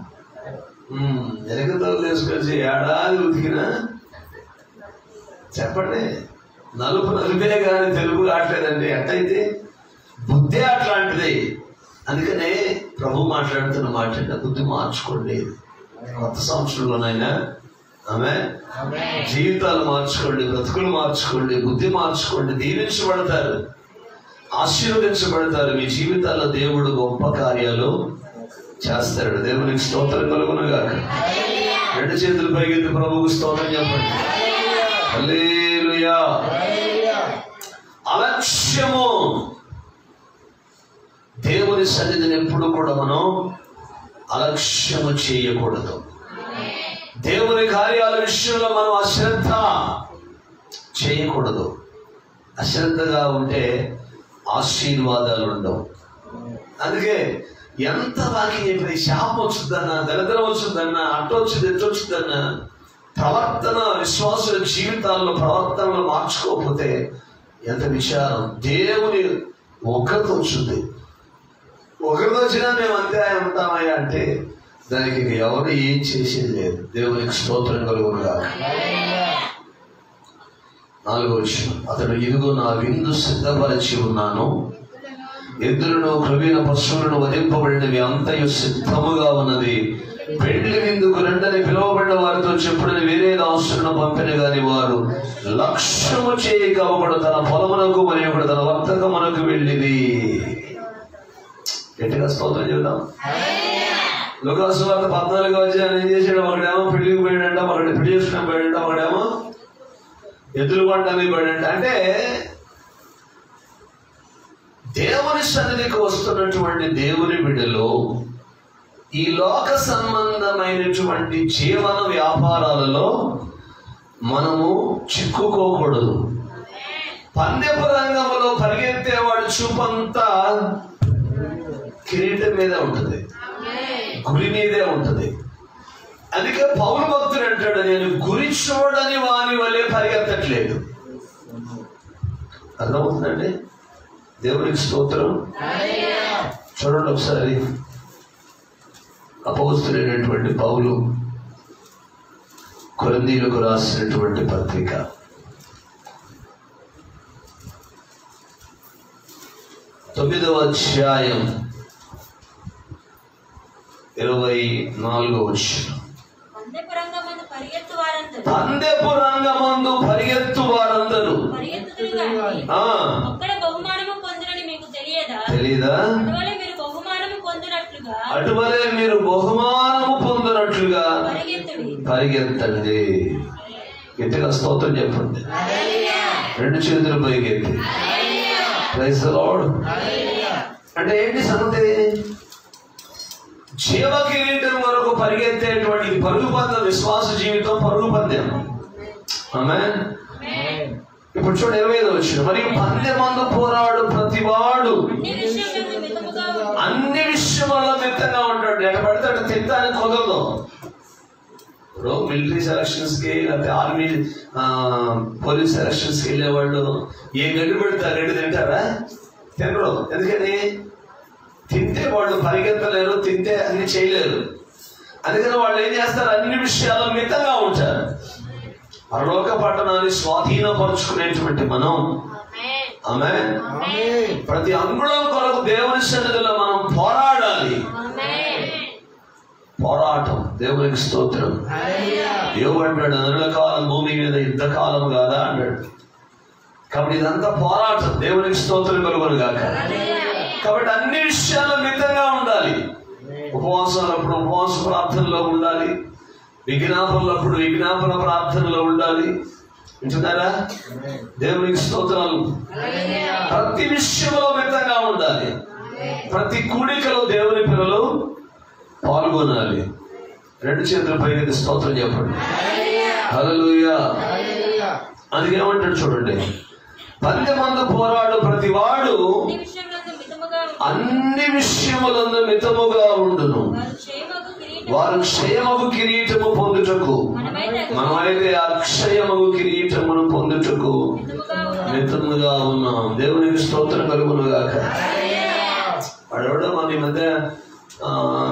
ఎరగతో తీసుకొచ్చి ఏడాది ఉతికినా చెప్పండి నలుపు నలుపే కానీ తెలుగు కావట్లేదండి ఎట్టయితే బుద్ధి అట్లాంటిది అందుకనే ప్రభు మాట్లాడుతున్న మాట అంటే బుద్ధి మార్చుకోండి కొత్త సంవత్సరంలోనైనా ఆమె ఆమేన్ జీవితాలు మార్చుకోండి బ్రతుకులు మార్చుకోండి బుద్ధి మార్చుకోండి దీవించబడతారు ఆశీర్వదించబడతారు మీ జీవితాల్లో దేవుడు గొప్ప కార్యాలు చేస్తాడు దేవునికి స్తోత్రం కలుగునగా రెండు చేతులు పైకెత్తి ప్రభువుకు స్తోత్రం చెప్పండి హల్లెలూయా హల్లెలూయా అలక్ష్యము దేవుని సన్నిధిని ఎప్పుడు కూడా మనం అలక్ష్యము చేయకూడదు దేవుని కార్యాల విషయంలో మనం అశ్రద్ధ చేయకూడదు అశ్రద్ధగా ఉంటే ఆశీర్వాదాలు ఉండవు అందుకే ఎంత వాకి చెప్పి శాపం వచ్చిందన్నా దరిద్రం వచ్చిందన్నా అట్టు వచ్చింది ఎట్టు వచ్చిందన్నా ప్రవర్తన విశ్వాసుల జీవితాల్లో ప్రవర్తనలు మార్చుకోకపోతే ఎంత విచారం దేవుని ఒకరితో వచ్చింది ఒకరితో వచ్చినా మేము అంతే ఉంటామయ్యా అంటే దానికి ఇక ఎవరు ఏం చేసేది లేదు దేవునికి స్తోత్రం కలుగునుగా హల్లెలూయా నాలుగో విషయం అతడు ఇదిగో నా విందు సిద్ధపరిచి ఉన్నాను ఎద్దులను ప్రవీణ పశువులను వధింపబడినవి అంతయు సిద్ధముగా ఉన్నది పెళ్లి విందుకు రెండని పిలువబడిన వారితో చెప్పుడని వేరే దాసులను పంపిన గాని వారు లక్ష్యము చేయక ఒకడు తన పొలమునకు మరి ఒకడు తన వర్తకమునకు వెళ్ళింది గట్టిగా స్తోత్రం చెబుదాం లుకాసు వార్త పద్నాలుగు వచ్చి ఆయన ఏం చేశాడు ఒకడేమో పెళ్లికి పోయాడంట ఒకటి పెళ్లి చేసుకుని పోయాడంట ఒకడేమో ఎద్దులు పంటలకు పోయాడంట అంటే దేవుని సన్నిధికి వస్తున్నటువంటి దేవుని బిడ్డలు ఈ లోక సంబంధమైనటువంటి జీవన వ్యాపారాలలో మనము చిక్కుకోకూడదు పందెపు రంగంలో పరిగెత్తేవాడు చూపంతా కిరీటం మీదే ఉంటుంది గురి మీదే ఉంటుంది అందుకే పౌరు భక్తుడు అంటాడు నేను గురి చూడని వాని వలె పరిగెత్తట్లేదు అర్థమవుతుందండి దేవునికి స్తోత్రం చూడండి ఒకసారి అపౌస్తులైనటువంటి పౌలు కొరందీలకు రాసినటువంటి పత్రిక తొమ్మిదవ అధ్యాయం ఇరవై నాలుగో వచ్చిన పందెపురంగమందు పరిగెత్తు వారందరూ పందెపు రంగమందు పరిగెత్తు వారందరూ పరిగెత్తుదురు గాని ఆ ఒక్కడ బహుమానము పొందునని మీకు తెలియదా తెలీదా అందువల్ల మీరు బహుమానము పొందినట్లుగా అటువలే మీరు బహుమానము పొందినట్లుగా పరిగెత్తుడి పరిగెత్తండి గట్టిగా స్తోత్రం చెప్పండి రెండు చేతులు పైకెత్తి ప్రైజ్ లార్డ్ అంటే ఏంటి సంగతి జీవ కిరీటం వరకు పరిగెత్తేటువంటి పరుగు పందెం విశ్వాస జీవితం పరుగు పందెం ఆమె ఇప్పుడు చూడ ఇరవై ఐదు వచ్చిన మరియు పందెమందు పోరాడు ప్రతివాడు అన్ని విషయములందు మితముగా ఉండు. అన్ని విషయాల్లో మిత్తంగా ఉంటాడు ఎక్కడ పడితే అక్కడ తింటానికి కుదరదు ఇప్పుడు మిలిటరీ సెలక్షన్స్ కి లేకపోతే ఆర్మీ పోలీస్ సెలక్షన్స్ కి వెళ్ళేవాళ్ళు ఏ గడ్డి పెడితే ఆ గడ్డి తింటారా తినరు ఎందుకని తింటే వాళ్ళు పరిగెత్తలేరు తింటే అన్ని చేయలేరు అందుకని వాళ్ళు ఏం చేస్తారు అన్ని విషయాల్లో మితంగా ఉంటారు పరలోక పట్టణాన్ని స్వాధీనపరుచుకునేటువంటి మనం ఆమె ప్రతి అంగుళం కొరకు దేవుని సన్నిధిలో మనం పోరాడాలి పోరాటం దేవునికి స్తోత్రం ఏమంటాడు నరుల కాలం భూమి మీద యుద్ధ కాలం కాదా అన్నాడు కాబట్టి ఇదంతా పోరాటం దేవునికి స్తోత్రం కలుగును గాక కాబట్టి అన్ని విషయాల్లో మితంగా ఉండాలి ఉపవాసాలప్పుడు ఉపవాస ప్రార్థనలో ఉండాలి విజ్ఞాపనలప్పుడు విజ్ఞాపన ప్రార్థనలో ఉండాలి వింటున్నారా దేవునికి స్తోత్రాలు ప్రతి విషయంలో మితంగా ఉండాలి ప్రతి కూడికలో దేవుని పిల్లలు పాల్గొనాలి రెండు చేతుల పైన స్తోత్రం చెప్పండి హల్లెలూయా అందుకే ఏమంటాడు చూడండి పంది మందు పోరాడు ప్రతి వాడు అన్ని విషయములందు మితముగా ఉండు. అన్ని విషయములందు మితముగా ఉండును వారు క్షేమకు కిరీటం వారు క్షయమగు కిరీటము పొందుటకు మనమైతే మనమైతే అక్షయమగు కిరీటమును పొందుటకు మితముగా ఉండు. మితముగా ఉన్నాం దేవునికి స్తోత్రం కలుగును గాక వాడెవడో మన ఈ మధ్య ఆ,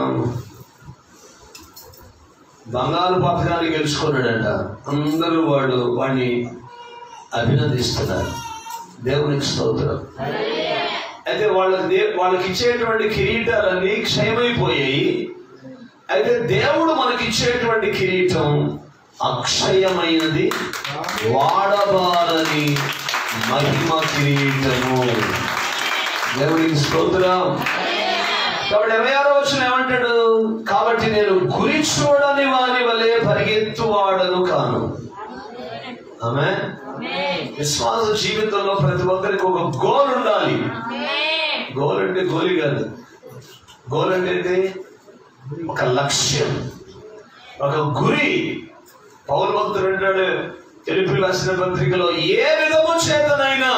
బంగారు పథకాన్ని గెలుచుకున్నాడంట అందరూ వాడు వాడిని అభినందిస్తున్నారు దేవునికి స్తోత్రం అయితే వాళ్ళకి దే- వాళ్ళకి ఇచ్చేటువంటి కిరీటాలన్నీ క్షయమైపోయాయి అయితే దేవుడు మనకి ఇచ్చేటువంటి కిరీటం అక్షయమైనది వాడబారని మహిమ కిరీటము దేవునికి స్తోత్రం కాబట్టి ఇరవై ఆరో వచ్చిన ఏమంటాడు కాబట్టి నేను గురి చూడని వాని వలె పరిగెత్తువాడను కాను ఆమె విశ్వాస జీవితంలో ప్రతి ఒక్కరికి ఒక గోల్ ఉండాలి గోల్ అంటే గోలి కాదు గోల్ అంటే ఏంటి ఒక లక్ష్యం ఒక గురి పౌరు భక్తుడు అంటాడు తెలుపు రాసిన పత్రికలో ఏ విధము చేతనైనా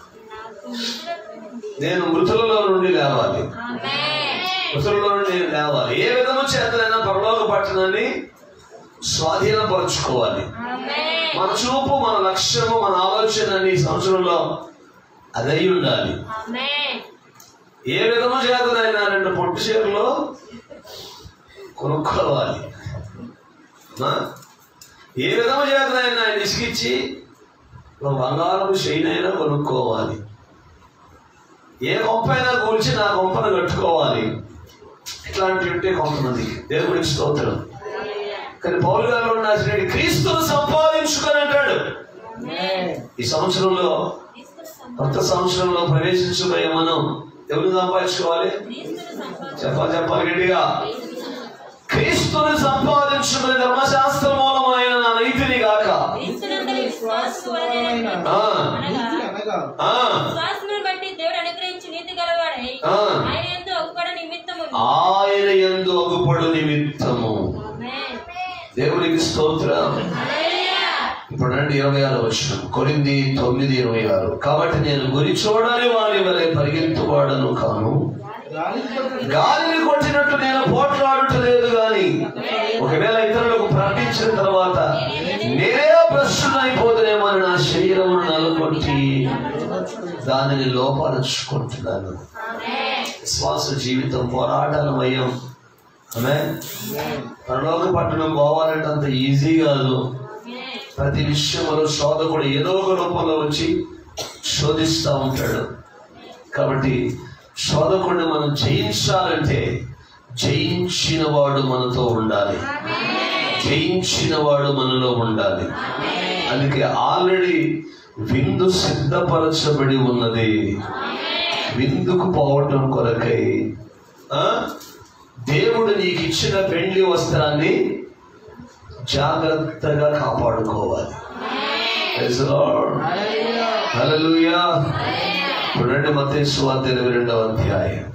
నేను మృతులలో నుండి లేవాలి మృతులలో నుండి నేను లేవాలి ఏ విధము చేతనైనా పరలోక పట్టణాన్ని స్వాధీనపరచుకోవాలి మన చూపు మన లక్ష్యము మన ఆలోచన ఈ సంవత్సరంలో అదై ఉండాలి ఏ విధము చేతనైనా రెండు పొట్టు చీరలు కొనుక్కోవాలి ఆ? ఏ విధము చేతనైనా ఆయన ఇసుకిచ్చి ఒక బంగారం అయినా కొనుక్కోవాలి ఏ కొంపైనా కూల్చి నా కొంపను కట్టుకోవాలి ఇట్లాంటివి ఉంటే కొంతమంది దేవుడికి స్తోత్రం కానీ పౌరు గారు రాసినట్టు క్రీస్తును సంపాదించుకొని అంటాడు ఈ సంవత్సరంలో కొత్త సంవత్సరంలో ప్రవేశించబోయే మనం ఎవరు సంపాదించుకోవాలి చెప్పాలి చెప్పాలి గట్టిగా క్రీస్తుని సంపాదించుకునే ధర్మశాస్త్ర మూలమైన నా నీతిని గాక ఆ, ఆ, విశ్వాసమును బట్టి దేవుడు అనుగ్రహించి నీతి గలవాడై ఆ. ఆయన ఎందు ఒక్కడ నిమిత్తము ఆయన ఎందు ఒక బాగుపడు నిమిత్తము ఆమేన్ దేవునికి స్తోత్రం హల్లెలూయా ఇప్పుడు రండి ఇరవై ఆరు వచ్చిన కొరింది తొమ్మిది ఇరవై ఆరు కాబట్టి నేను గురి చూడని వారి వలె పరిగెత్తువాడను కాను గాలికి కొట్టిన గాలిని కొట్టినట్టు నేను పోట్లాడటలేదు గాని ఒకవేళ ఇతరులకు ప్రకటించిన తర్వాత నేనే భ్రష్టునైపోతునేమో అని నా శరీరమును నలుగొట్టి దానిని లోపరుచుకుంటున్నాను విశ్వాస జీవితం పోరాటాలమయం ఆమె పరలోక పట్టణం పోవాలంటే అంత ఈజీ కాదు ఆమేన్ ప్రతి విషయంలో శోధకుడు ఏదో ఒక రూపంలో వచ్చి శోధిస్తూ ఉంటాడు కాబట్టి శోధకుడిని మనం జయించాలంటే జయించిన వాడు మనతో ఉండాలి జయించిన వాడు మనలో ఉండాలి అందుకే ఆల్రెడీ విందు సిద్ధపరచబడి ఉన్నది విందుకు పోవటం కొరకై ఆ? దేవుడు నీకు ఇచ్చిన పెండ్లి వస్త్రాన్ని జాగ్రత్తగా కాపాడుకోవాలి Praise the Lord. Hallelujah Hallelujah. ఇప్పుడు రండి మత్తయి సువార్త ఇరవై రెండవ అధ్యాయం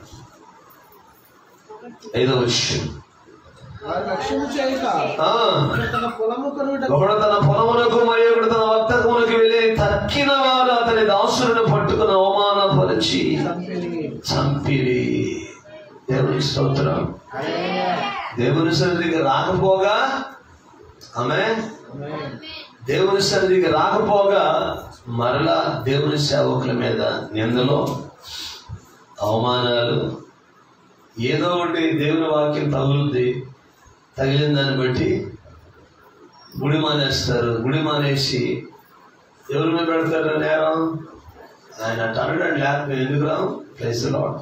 ఐదవ విషయం వారి లక్ష్యము చేయక తన పొలము కొనుట ఒకడు తన పొలమునకు మరి ఒకడు తన వర్తకమునకు వెళ్ళి తక్కిన వారు అతని దాసులను పట్టుకుని అవమానపరిచి చంపిరి చంపిరి దేవుని స్తోత్రం హల్లెలూయా దేవుని సన్నిధికి రాకపోగా ఆమె ఆమేన్ దేవుని సన్నిధికి రాకపోగా మరలా దేవుని సేవకుల మీద నిందలు అవమానాలు ఏదో ఒకటి దేవుని వాక్యం తగులుద్ది తగిలిన దాన్ని బట్టి గుడి మానేస్తారు గుడి మానేసి ఎవరి మీద పెడతారు నేరం ఆయన అన్నాడు లేకపోతే ఎందుకు రావు ప్లేస్ లాడ్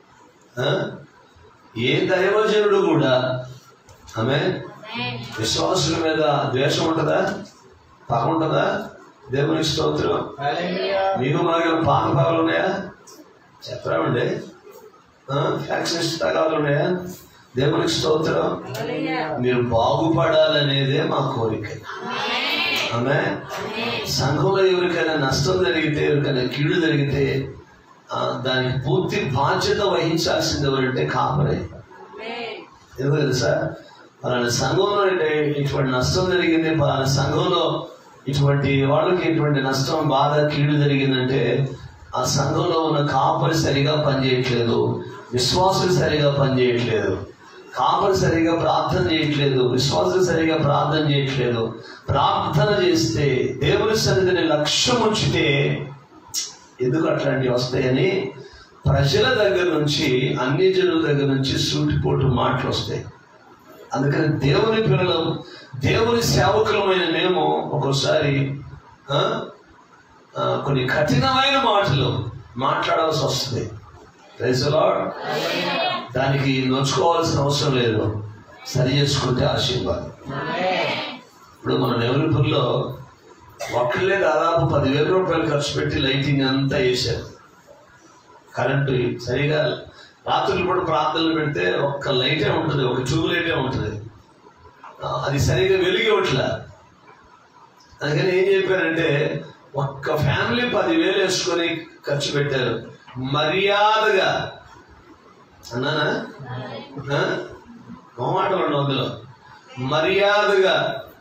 ఏ దైవజనుడు కూడా ఆమె విశ్వాసుల మీద ద్వేషం ఉంటుందా పగ ఉంటుందా దేవునికి స్తోత్రం హల్లెలూయా మీకు మాకు పాత పగలు ఉన్నాయా చెప్పరామండి ఫ్యాక్షన్స్ తగాలు ఉన్నాయా దేవునికి స్తోత్రం మీరు బాగుపడాలనేదే మా కోరిక ఆమె సంఘంలో ఎవరికైనా నష్టం జరిగితే ఎవరికైనా కీడు జరిగితే ఆ, దానికి పూర్తి బాధ్యత వహించాల్సింది ఎవరంటే కాపరే ఎందుకు తెలుసా పలానా సంఘంలో అంటే ఇటువంటి నష్టం జరిగింది పలానా సంఘంలో ఇటువంటి వాళ్ళకి ఇటువంటి నష్టం బాధ కీడు జరిగిందంటే ఆ సంఘంలో ఉన్న కాపరి సరిగా పనిచేయట్లేదు విశ్వాసులు సరిగా పనిచేయట్లేదు కాపరి సరిగా ప్రార్థన చేయట్లేదు విశ్వాసులు సరిగా ప్రార్థన చేయట్లేదు ప్రార్థన చేస్తే దేవుని సన్నిధిని లక్ష్యం ఉంచితే ఎందుకు అట్లాంటివి వస్తాయని ప్రజల దగ్గర నుంచి అన్ని జనుల దగ్గర నుంచి సూటిపోటు మాటలు వస్తాయి అందుకని దేవుని పిల్లలు దేవుని సేవకులమైన మేము ఒక్కోసారి ఆ, ఆ, కొన్ని కఠినమైన మాటలు మాట్లాడాల్సి వస్తుంది Praise the Lord. దానికి నోచుకోవాల్సిన అవసరం లేదు సరి చేసుకుంటే ఆశీర్వాదం ఇప్పుడు మన నెవరిపూర్లో ఒక్కళ్ళే దాదాపు పదివేల రూపాయలు ఖర్చు పెట్టి లైటింగ్ అంతా వేశారు కరెంటు సరిగా రాత్రులు కూడా ప్రార్థనలు పెడితే ఒక్క లైటే ఉంటుంది ఒక ట్యూబ్ లైటే ఉంటుంది ఆ, అది సరిగా వెలిగేవట్లా అందుకని ఏం చెప్పారంటే ఒక్క ఫ్యామిలీ పదివేలు వేసుకొని ఖర్చు పెట్టారు మర్యాదగా అన్నానా ఆ? మొహమాటం రెండు వందలు మర్యాదగా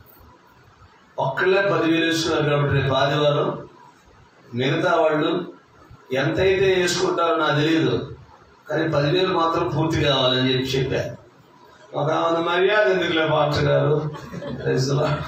ఒక్కళ్ళే పదివేలు వేసుకున్నారు కాబట్టి రేపు ఆదివారం మిగతా వాళ్ళు ఎంతైతే వేసుకుంటారో నాకు తెలియదు కానీ పదివేలు మాత్రం పూర్తి కావాలని చెప్పి చెప్పా ఒక ఆమె మర్యాద ఎందుకులే పాస్టర్ గారు Praise the Lord.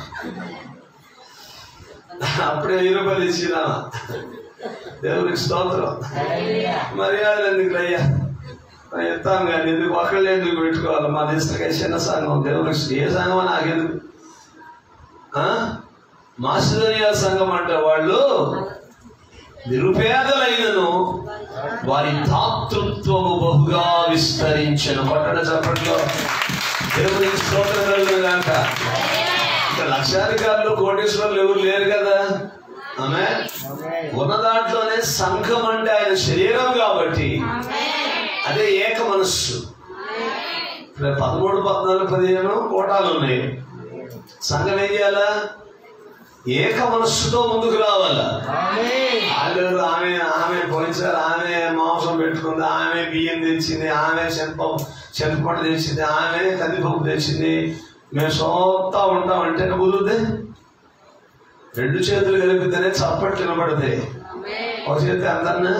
అప్పుడే వెయ్యి రూపాయలు ఇచ్చినా దేవునికి స్తోత్రం మర్యాద ఎందుకు అయ్యా చెప్తాం కానీ ఎందుకు ఒకళ్ళు ఎందుకు పెట్టుకోవాలి మా దిశగా చిన్న సంఘం దేవునికి ఏ సంఘం నాకెందుకు ఆ? మాసిదోనియా సంఘం అంటే వాళ్ళు నిరుపేదలైనను వారి తాతృత్వము బహుగా విస్తరించను కొట్టడ చప్పట్లో దేవునికి స్తోత్రం కలుగుగాక ఇంకా లక్షాధికారులు కోటేశ్వరులు ఎవరు లేరు కదా ఆమె ఉన్న దాంట్లోనే సంఘం అంటే ఆయన శరీరం కాబట్టి అదే ఏక మనస్సు ఇప్పుడు పదమూడు పద్నాలుగు పదిహేను కోటాలు ఉన్నాయి సంఘం ఏం చేయాలా ఏక మనస్సుతో ముందుకు రావాలా ఆమేన్ వాళ్ళు ఆమె ఆమె పోయినసారి ఆమె మాంసం పెట్టుకుంది ఆమె బియ్యం తెచ్చింది ఆమె శనప శనపట్టు తెచ్చింది ఆమె కందిపప్పు తెచ్చింది మేము సొంత ఉంటామంటే కుదురుద్ది రెండు చేతులు కలిపితేనే చప్పట్లు వినపడతాయి ఒక చేతి అందరిని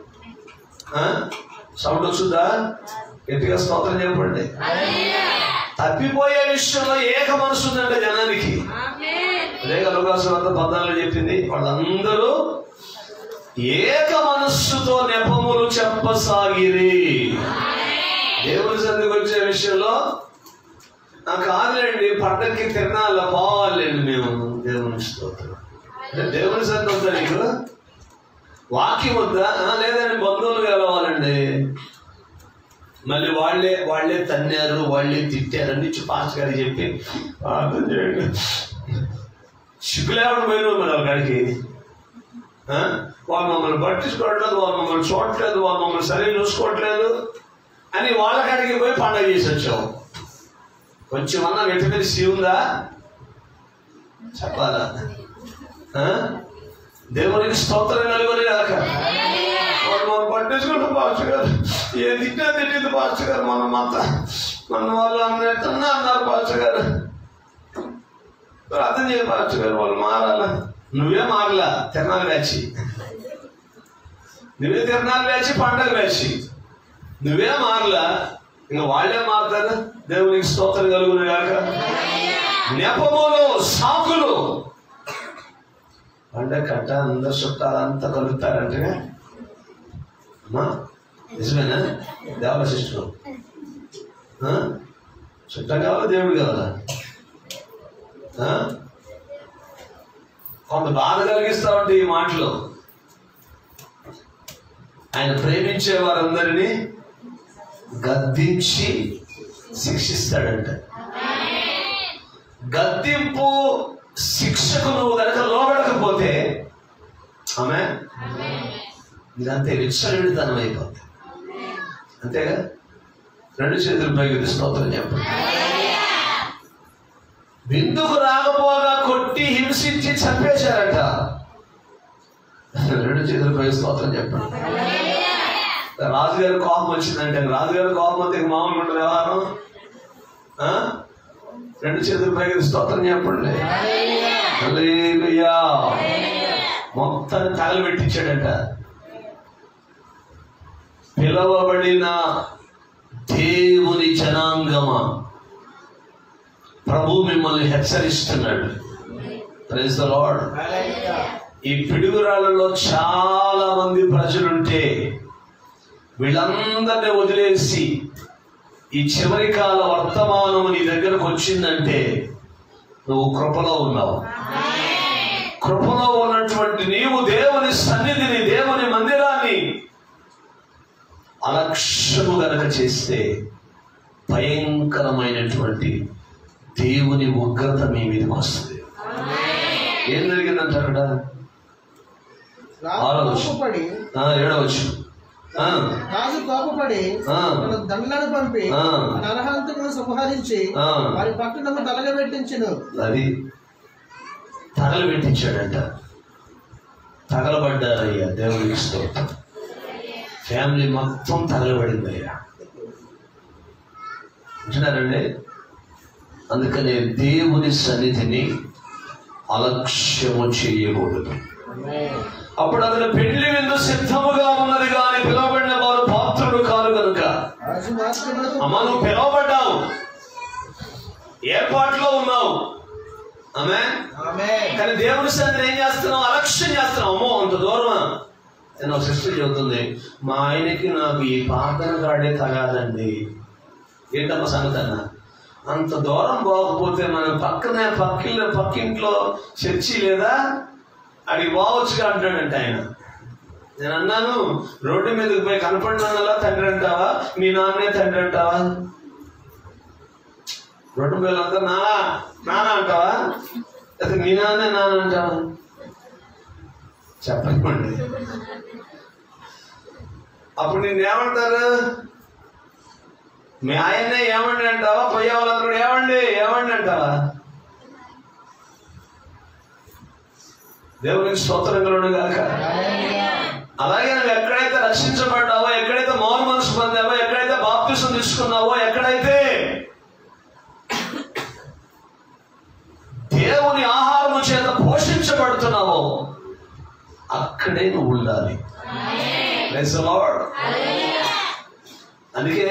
సౌండ్ వస్తుందా గట్టిగా స్తోత్రం చెప్పండి తప్పిపోయే విషయంలో ఏక మనసు ఉందంటే జనానికి అదే కలుగాసు అంత పద్నాలుగు చెప్పింది వాళ్ళందరూ ఏక మనస్సుతో నెపములు చెప్పసాగిరి దేవుని సందికి వచ్చే విషయంలో నాకు కాదులేండి పండక్కి తిరణాల పోవాలండి మేము దేవుని స్తోత్రం అంటే దేవుని సంది వద్దా నీకు వాక్యం వద్దా ఆ, లేదండి బంధువులు కలవాలండి మళ్ళీ వాళ్ళే వాళ్ళే తన్నారు వాళ్ళే తిట్టారని పాస్ గారికి చెప్పి ప్రార్థన చేయండి సిగ్గులేకుండా పోయిన మరి అక్కడికి ఆ? వాళ్ళు మమ్మల్ని పట్టించుకోవట్లేదు వాళ్ళు మమ్మల్ని చూడట్లేదు వాళ్ళు మమ్మల్ని సరిగ్గా చూసుకోవట్లేదు అని వాళ్ళ కాడికి పోయి పండగ చేసి వచ్చావు కొంచెం అన్న వెంట మీద సి ఉందా చెప్పాలా ఆ? దేవునికి స్తోత్రం కలుగుని కాక వాళ్ళు మనం పట్టించుకుంటాం పాస్టర్ గారు ఏ తిట్టా తిట్టింది పాస్టర్ గారు మనం అంతా మన వాళ్ళు అన్నట్టున్నా అన్నారు పాస్టర్ గారు ప్రార్థన చేయ పాస్టర్ గారు వాళ్ళు మారాలా నువ్వే మారలా తిరణాలు వేచి నువ్వే తిరణాలు వేచి పండగ వేచి నువ్వే మారలా ఇంకా వాళ్ళే మారుతారు దేవునికి స్తోత్రం కలుగును కాక నెపములు సాకులు పండగ కట్ట అందరు చుట్టాలంతా కలుగుతారంటే అమ్మా నిజమేనా దేవల సిస్టర్ చుట్టం కావాలా దేవుడు కావాలా ఆ? కొంత బాధ కలిగిస్తా ఉంటే ఈ మాటలు ఆయన ప్రేమించే వారందరినీ గద్దించి శిక్షిస్తాడంట గద్దింపు శిక్షకు నువ్వు కనుక లోబడకపోతే ఆమె ఇదంతే విచ్చలవిడితనం అయిపోతుంది అంతేగా రెండు చేతులు పైకి స్తోత్రం చెప్పండి విందుకు రాకపోగా కొట్టి హింసించి చంపేశారట రెండు చేతులు పైకి స్తోత్రం చెప్పండి రాజుగారి కోపం వచ్చిందంటే రాజుగారి కోపం అయితే ఇక మామూలు ఉంటుంది వ్యవహారం ఆ? రెండు చేతుల పైకి స్తోత్రం చెప్పండి హల్లెలూయా. మొత్తాన్ని తగలబెట్టించాడట పిలవబడిన దేవుని జనాంగమా ప్రభు మిమ్మల్ని హెచ్చరిస్తున్నాడు ప్రైజ్ ద లార్డ్ హల్లెలూయా ఈ పిడుగురాళ్ళలో చాలా మంది ప్రజలుంటే వీళ్ళందరినీ వదిలేసి ఈ చివరి కాల వర్తమానం నీ దగ్గరకు వచ్చిందంటే నువ్వు కృపలో ఉన్నావు కృపలో ఉన్నటువంటి నీవు దేవుని సన్నిధిని దేవుని మందిరాన్ని అలక్ష్యము గనక చేస్తే భయంకరమైనటువంటి దేవుని ఉగ్రత మీ మీదకి వస్తుంది ఏం జరిగిందంట అక్కడ రాజు ఆలోచన. కోపపడి ఆ, ఏడవచ్చు ఆ, రాజు కోపపడి ఆ. తన దండలను పంపి ఆ. నరహంతకులను సంహరించి ఆ. వారి పట్టణము తలగబెట్టించును అది తగలబెట్టించాడంట తగలబడ్డారయ్యా దేవునికి స్తోత్రం ఫ్యామిలీ మొత్తం తగలబడిందయ్యా అంటున్నారండి అందుకనే దేవుని సన్నిధిని అలక్ష్యము చేయకూడదు అప్పుడు అతను పెళ్లి విందు సిద్ధముగా ఉన్నది కానీ పిలువబడిన వారు పాత్రుడు కారు కనుక రాజు మాత్రములకు అమ్మ నువ్వు పిలువబడ్డావు ఏర్పాట్లో ఉన్నావు ఆమె ఆమె కానీ దేవుని సన్నిధిని ఏం చేస్తున్నావు అలక్ష్యం చేస్తున్నావు అమ్మో అంత దూరమా నేను ఒక సిస్టర్ చెబుతుంది మా ఆయనకి నాకు ఈ పాతన కాడే తగాదండి ఏంటమ్మా సంగతి అన్న అంత దూరం పోకపోతే మనం పక్కనే పక్కింట్లో పక్కింట్లో చర్చి లేదా అడిగి పోవచ్చుగా అంటాడంట ఆయన నేను అన్నాను రోడ్డు మీదకి పోయి కనపడినానలా తండ్రి అంటావా మీ నాన్నే తండ్రి అంటావా రోడ్డు మీద అంతా నానా నాన్న అంటావా అయితే మీ నాన్నే నాన్న అంటావా చెప్పండి అప్పుడు నేను ఏమంటారు మీ ఆయన్నే ఏమండి అంటావా పోయే వాళ్ళందరూ ఏమండి ఏమండి అంటావా దేవునికి స్తోత్రంగా గాక అలాగే నువ్వు ఎక్కడైతే రక్షించబడ్డావో ఎక్కడైతే మౌన మనసు పొందావో ఎక్కడైతే బాప్తిసం తీసుకున్నావో ఎక్కడైతే దేవుని ఆహారము చేత పోషించబడుతున్నావో అక్కడే నువ్వు ఉండాలి Praise the Lord. అందుకే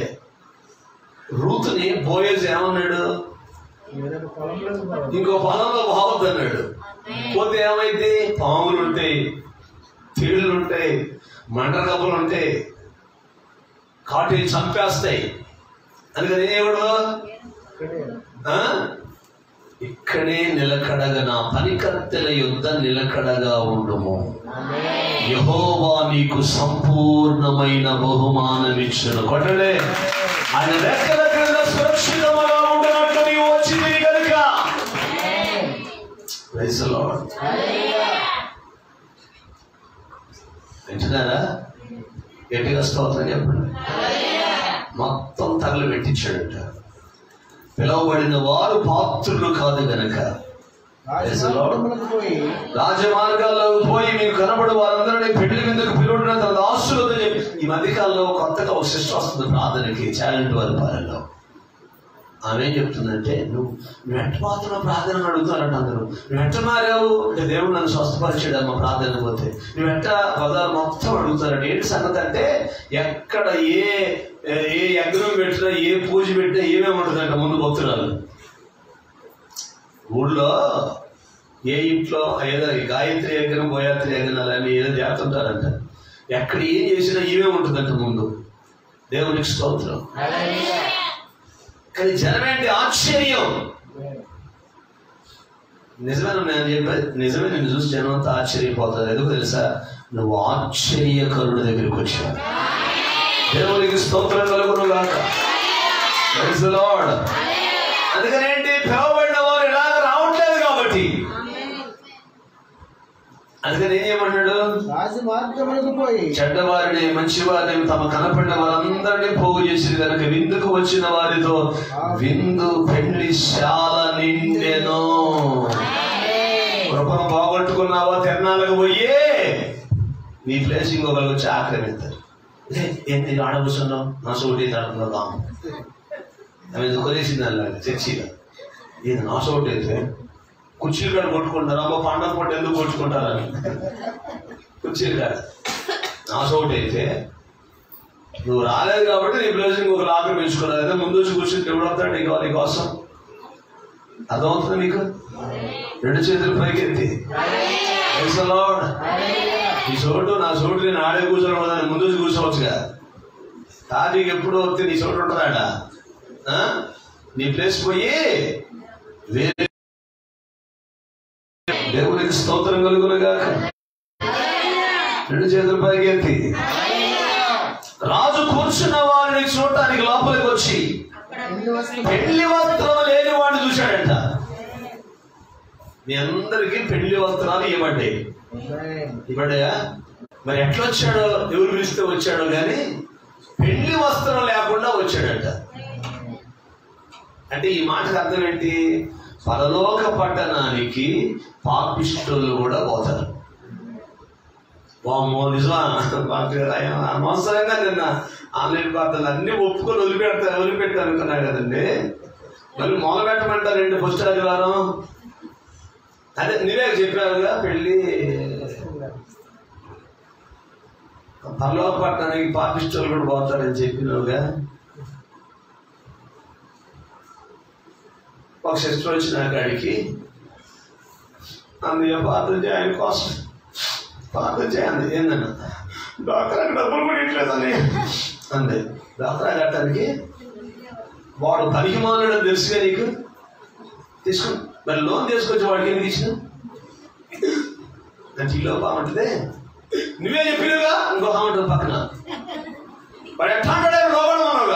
రూతుని బోయేజ్ ఏమన్నాడు వేరొక పొలంలోకి పోవాలి. ఇంకో పొలంలో బాగుంది అన్నాడు పోతే ఏమైంది పాములు ఉంటాయి తేళ్ళు ఉంటాయి మండరగబ్బలు ఉంటాయి కాటి చంపేస్తాయి అందుకని ఏమడు ఇక్కడే. ఆ? ఇక్కడే నిలకడగా నా పనికత్తెల యుద్ధ నిలకడగా ఉండుము యహోవా నీకు సంపూర్ణమైన బహుమానం ఇచ్చును కొట్టడే ఆయన రెక్కల క్రింద సురక్షితముగా ఉండినట్లు నీవు వచ్చింది కనుక Praise the Lord. వింటున్నారా గట్టిగా స్తోత్రం చెప్పండి మొత్తం తగలు పెట్టించాడట పిలువబడిన వారు పాత్రులు కాదు గనక రాజమార్గములకు పోయి రాజమార్గాల్లో పోయి మీకు కనబడి వారందరినీ పెళ్లి మీదకు పిలువడిన తన దాసులతో చెప్పి ఈ మధ్యకాలంలో కొత్తగా ఒక సిస్టర్ వస్తుంది ప్రార్థనకి చాలెంట్ వారి పాలనలో ఆమె ఏం చెప్తుందంటే నువ్వు నువ్వు ఎట్ట మాత్రం ప్రార్థన అడుగుతారంట అందరూ నువ్వు ఎట్ట మారావు అంటే దేవుడు నన్ను స్వస్థపరిచాడు అమ్మ ప్రార్థన పోతే నువ్వు ఎట్ట పదాలు మొత్తం అడుగుతారంట ఏంటి సంగతి అంటే ఎక్కడ ఏ ఏ యజ్ఞం పెట్టినా ఏ పూజ పెట్టినా ఏమేమి ఉంటుందంట ముందు భక్తురాలు ఊళ్ళో ఏ ఇంట్లో ఏదో ఈ గాయత్రి యజ్ఞం గోయాత్రి యజ్ఞాలు అని ఏదో చేస్తుంటారంట ఎక్కడ ఏం చేసినా ఇవే ఉంటుందంట ముందు దేవునికి స్తోత్రం కానీ జనమేంటి ఆశ్చర్యం నిజమే నేను చెప్పేది నిజమే నేను చూసి జనం అంతా ఆశ్చర్యపోతారు ఎందుకు తెలుసా నువ్వు ఆశ్చర్యకరుడి దగ్గరికి వచ్చావు దేవునికి స్తోత్రం కలుగును గాక Praise the Lord. అందుకనేంటి పిలవబడిన వారు ఇలాగ రావట్లేదు కాబట్టి అందుకని ఏం చేయమన్నాడు రాజమార్గములకు పోయి చెడ్డవారిని మంచివారిని తమ కనపడిన వారందరినీ పోగు చేసి కనుక విందుకు వచ్చిన వారితో విందు పెళ్లి శాల నిండెను కృపను పోగొట్టుకున్నావా తిరణాలకు పోయే నీ ప్లేస్ ఇంకొకరికి వచ్చి ఆక్రమిస్తారు ఏ, ఏంటి ఆడ కూర్చున్నావు నా సోటి దాంట్లో రాము ఆమె ఇది కొనేసింది అన్నాడు చర్చిలో ఇది నా సోటి అయితే కుర్చీలు కాడ కొట్టుకుంటారు అమ్మ పండగ పూట ఎందుకు కొట్టుకుంటారని కుర్చీలు కాడ నా సోటి అయితే నువ్వు రాలేదు కాబట్టి నీ ప్లేస్ ఇంకొక లాకర్ పెంచుకున్నావు అయితే ముందు వచ్చి కూర్చుంటే ఎవడు వస్తాడు నీకు నీ కోసం అర్థమవుతుంది మీకు రెండు చేతులు పైకెత్తి Praise the Lord. ఈ చోటు నా చోటు నేను ఆడే కూర్చొని ఉండదని ముందు వచ్చి కూర్చోవచ్చుగా తారీఖు ఎప్పుడు వస్తే నీ చోటు ఉంటుందాడ ఆ? నీ ప్లేస్ పోయి వేరే దేవునికి స్తోత్రం కలుగునుగా రెండు చేతుల పైకి ఎత్తి రాజు కూర్చున్న వారిని చూడటానికి లోపలికి వచ్చి ఎన్ని వస్తువులు పెళ్లి వస్త్రం లేని వాడిని చూశాడంట మీ అందరికీ పెళ్లి వస్త్రాలు ఇవ్వండి ఉన్నాయి. ఇవ్వడయా మరి ఎట్లా వచ్చాడో ఎవరు పిలిస్తే వచ్చాడో కానీ పెళ్లి వస్త్రం లేకుండా వచ్చాడంట అంటే ఈ మాటకు అర్థం ఏంటి పరలోక పట్టణానికి పాపిస్టులు కూడా పోతారు వామ్మో నిజమా అనవసరంగా నిన్న ఆన్లైన్ ప్రార్థనలు అన్ని ఒప్పుకొని వదిలిపెడతా వదిలిపెట్టాను అనుకున్నా కదండి మళ్ళీ మొదలు పెట్టమంటారు రెండు ఫస్ట్ ఆదివారం అదే నీవే చెప్పావుగా పెళ్ళి పరలోక పట్టణానికి పాపిస్టోలు కూడా పోతారని చెప్పినావుగా ఒక సిస్టర్ వచ్చిన కాడికి అందుకే ప్రార్థన చేయాలి కోసం ప్రార్థన చేయండి ఏందన్న డాక్టర్ డబ్బులు కూడా ఇట్లేదని అంది డాక్టర్ కట్టడానికి వాడు పనికి మానడం తెలుసుగా నీకు తీసుకో మరి లోన్ తీసుకొచ్చి వాడికి ఎందుకు ఇచ్చిన అంటే ఈ లోపం ఉంటుంది నువ్వే చెప్పినగా ఇంకొక ఉంటుంది పక్కన వాడు ఎట్లా అంటాడే లోపడం అన్నావుగా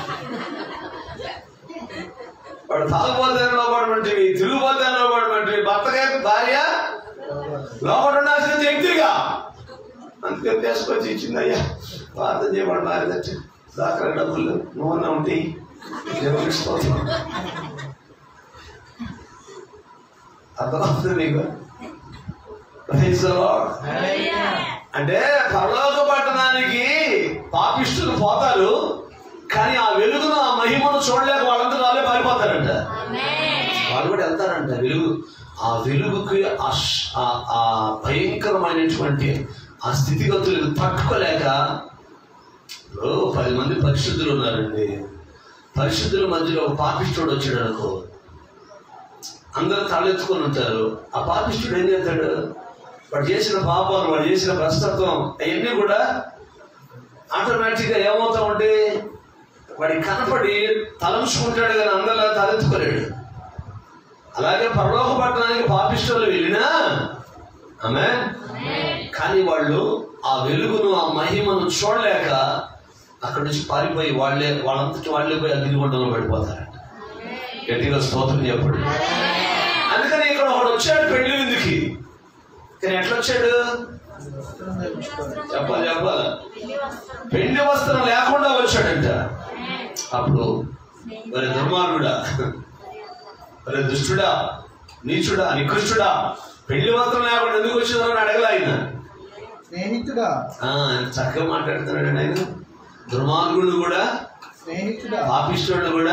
వాడు తాగుపోతాను లోపడమంటే తిరుగుపోతాను లోపడమంటే భర్తగా భార్య లోపల ఉండాల్సిన వ్యక్తిగా అందుకే తీసుకొచ్చి ఇచ్చిందయ్యా ప్రార్థన చేయబడి భార్య తెచ్చి దాకా డబ్బులు నువ్వన్నా ఉంటే దేవునికి స్తోత్రం అర్థమవుతుంది మీకు Praise the Lord. అంటే పరలోక పట్టణానికి పాపిష్టులు పోతారు కానీ ఆ వెలుగును ఆ మహిమను చూడలేక వాళ్ళంతా వాళ్ళే పారిపోతారంట వాళ్ళు కూడా వెళ్తారంట వెలుగు ఆ వెలుగుకి ఆ శ్- ఆ- ఆ భయంకరమైనటువంటి ఆ స్థితిగతులకు తట్టుకోలేక ఓ పది మంది పరిశుద్ధులు ఉన్నారండి పరిశుద్ధుల మధ్యలో ఒక పాపిష్టుడు వచ్చాడు అనుకో అందరూ తలెత్తుకొని ఉంటారు ఆ పాపిష్టుడు ఏం చేస్తాడు వాడు చేసిన పాపాలు వాడు చేసిన భ్రష్టత్వం అవన్నీ కూడా ఆటోమేటిక్గా ఏమవుతా ఉంటే వాడికి కనపడి తలంచుకుంటాడు కానీ అందరిలా తలెత్తుకోలేడు అలాగే పరలోక పట్టణానికి పాపిష్టులు వెళ్ళినా ఆమె కానీ వాళ్ళు ఆ వెలుగును ఆ మహిమను చూడలేక అక్కడి నుంచి పారిపోయి వాళ్ళే వాళ్ళంతటి వాళ్ళే పోయి అగ్నిగుండంలో పడిపోతారంట గట్టిగా స్తోత్రం చెప్పండి అందుకని ఇక్కడ ఒకడు వచ్చాడు పెళ్లి విందుకి కానీ ఎట్లా వచ్చాడు చెప్పాలి చెప్పాలి పెళ్లి వస్త్రం లేకుండా వచ్చాడంట అప్పుడు మరి దుర్మార్గుడా మరి దుష్టుడా నీచుడా నికృష్టుడా పెళ్లి వస్త్రం లేకుండా ఎందుకు వచ్చిందని అడగల ఆయన స్నేహితుడా ఆ, ఆయన చక్కగా మాట్లాడుతున్నాడు ఆయన దుర్మార్గుడు కూడా స్నేహితుడా పాపిష్టుడు కూడా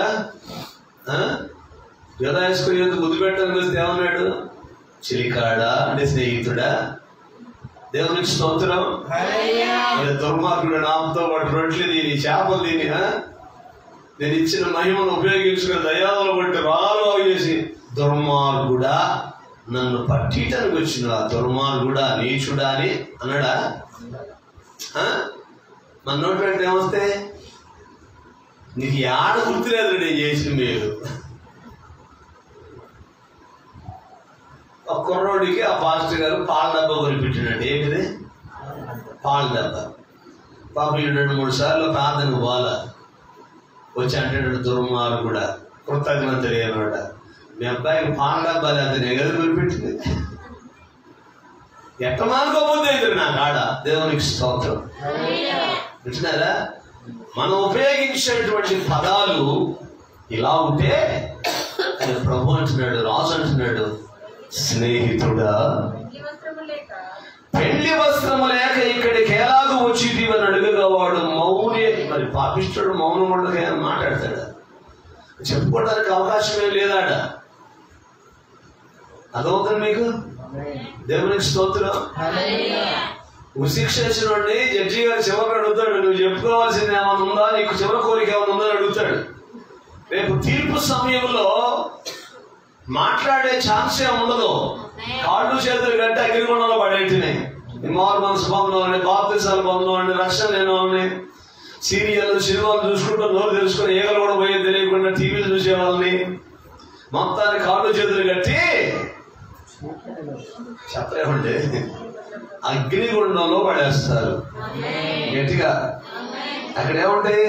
యోధాయస్కుని ఎందుకు ముద్దు పెట్టడానికి వస్తే ఏమన్నాడు చిలికాడా అంటే స్నేహితుడా దేవునికి స్తోత్రం మరి దుర్మార్గుడు నామతో పాటు రొట్లు తిని చేపలు తిని ఆ? నేను ఇచ్చిన మహిమను ఉపయోగించుకుని దయాలు బట్టి రాలు చేసి దుర్మార్గుడా నన్ను పట్టిటానికి వచ్చిన దుర్మార్గుడా నీచుడా అని అన్నాడా ఆ? మన నోటి వెంట ఏమొస్తే నీకు ఆడ గుర్తులేదు నేను చేసిన మీరు ఒక కుర్రోడికి ఆ పాస్టర్ గారు పాల డబ్బా కొనిపెట్టినట్టు ఏమిది పాల డబ్బా పాప ఈ రెండు మూడు సార్లు ప్రార్థన పోల వచ్చి అంటాడు దుర్మారు కూడా కృతజ్ఞత లేనోడ మీ అబ్బాయికి పాల డబ్బా లేదు నేను కదా కొనిపెట్టింది ఎట్ట మానుకోబోతే ఇది నా కాడ దేవునికి స్తోత్రం వింటున్నారా మనం ఉపయోగించేటువంటి పదాలు ఇలా ఉంటే ఆయన ప్రభు అంటున్నాడు రాజు అంటున్నాడు స్నేహితుడా పెళ్లి వస్త్రము లేక ఇక్కడికి ఎలాగో వచ్చి అని అడుగుగా వాడు మౌని మరి పాపిస్తుడు మౌనం ఉండదు అని మాట్లాడతాడు చెప్పుకోవడానికి అవకాశమే లేదాడ అదవుతుంది మీకు దేవునికి స్తోత్రం ఉశిక్ష చేసిన వాడిని జడ్జి గారు చివరికి అడుగుతాడు నువ్వు చెప్పుకోవాల్సింది ఏమైనా ఉందా నీకు చివరి కోరిక ఏమైనా ఉందా అని అడుగుతాడు రేపు తీర్పు సమయంలో మాట్లాడే ఛాన్స్ ఏ ఉండదు కాళ్ళు చేతులు కట్టి అగ్నిగుండంలో పడేటినాయి మారు మనసు పొందడం బాప్తిసాలు పొందడం రక్షణ లేని వాళ్ళని సీరియల్ సినిమాలు చూసుకుంటూ నోరు తెలుసుకుని ఏగలు కూడా పోయేది తెలియకుండా టీవీలు చూసే వాళ్ళని మొత్తాన్ని కాళ్ళు చేతులు కట్టి చెప్పలేమండి అగ్నిగుండంలో పడేస్తారు గట్టిగా అక్కడ ఏముంటాయి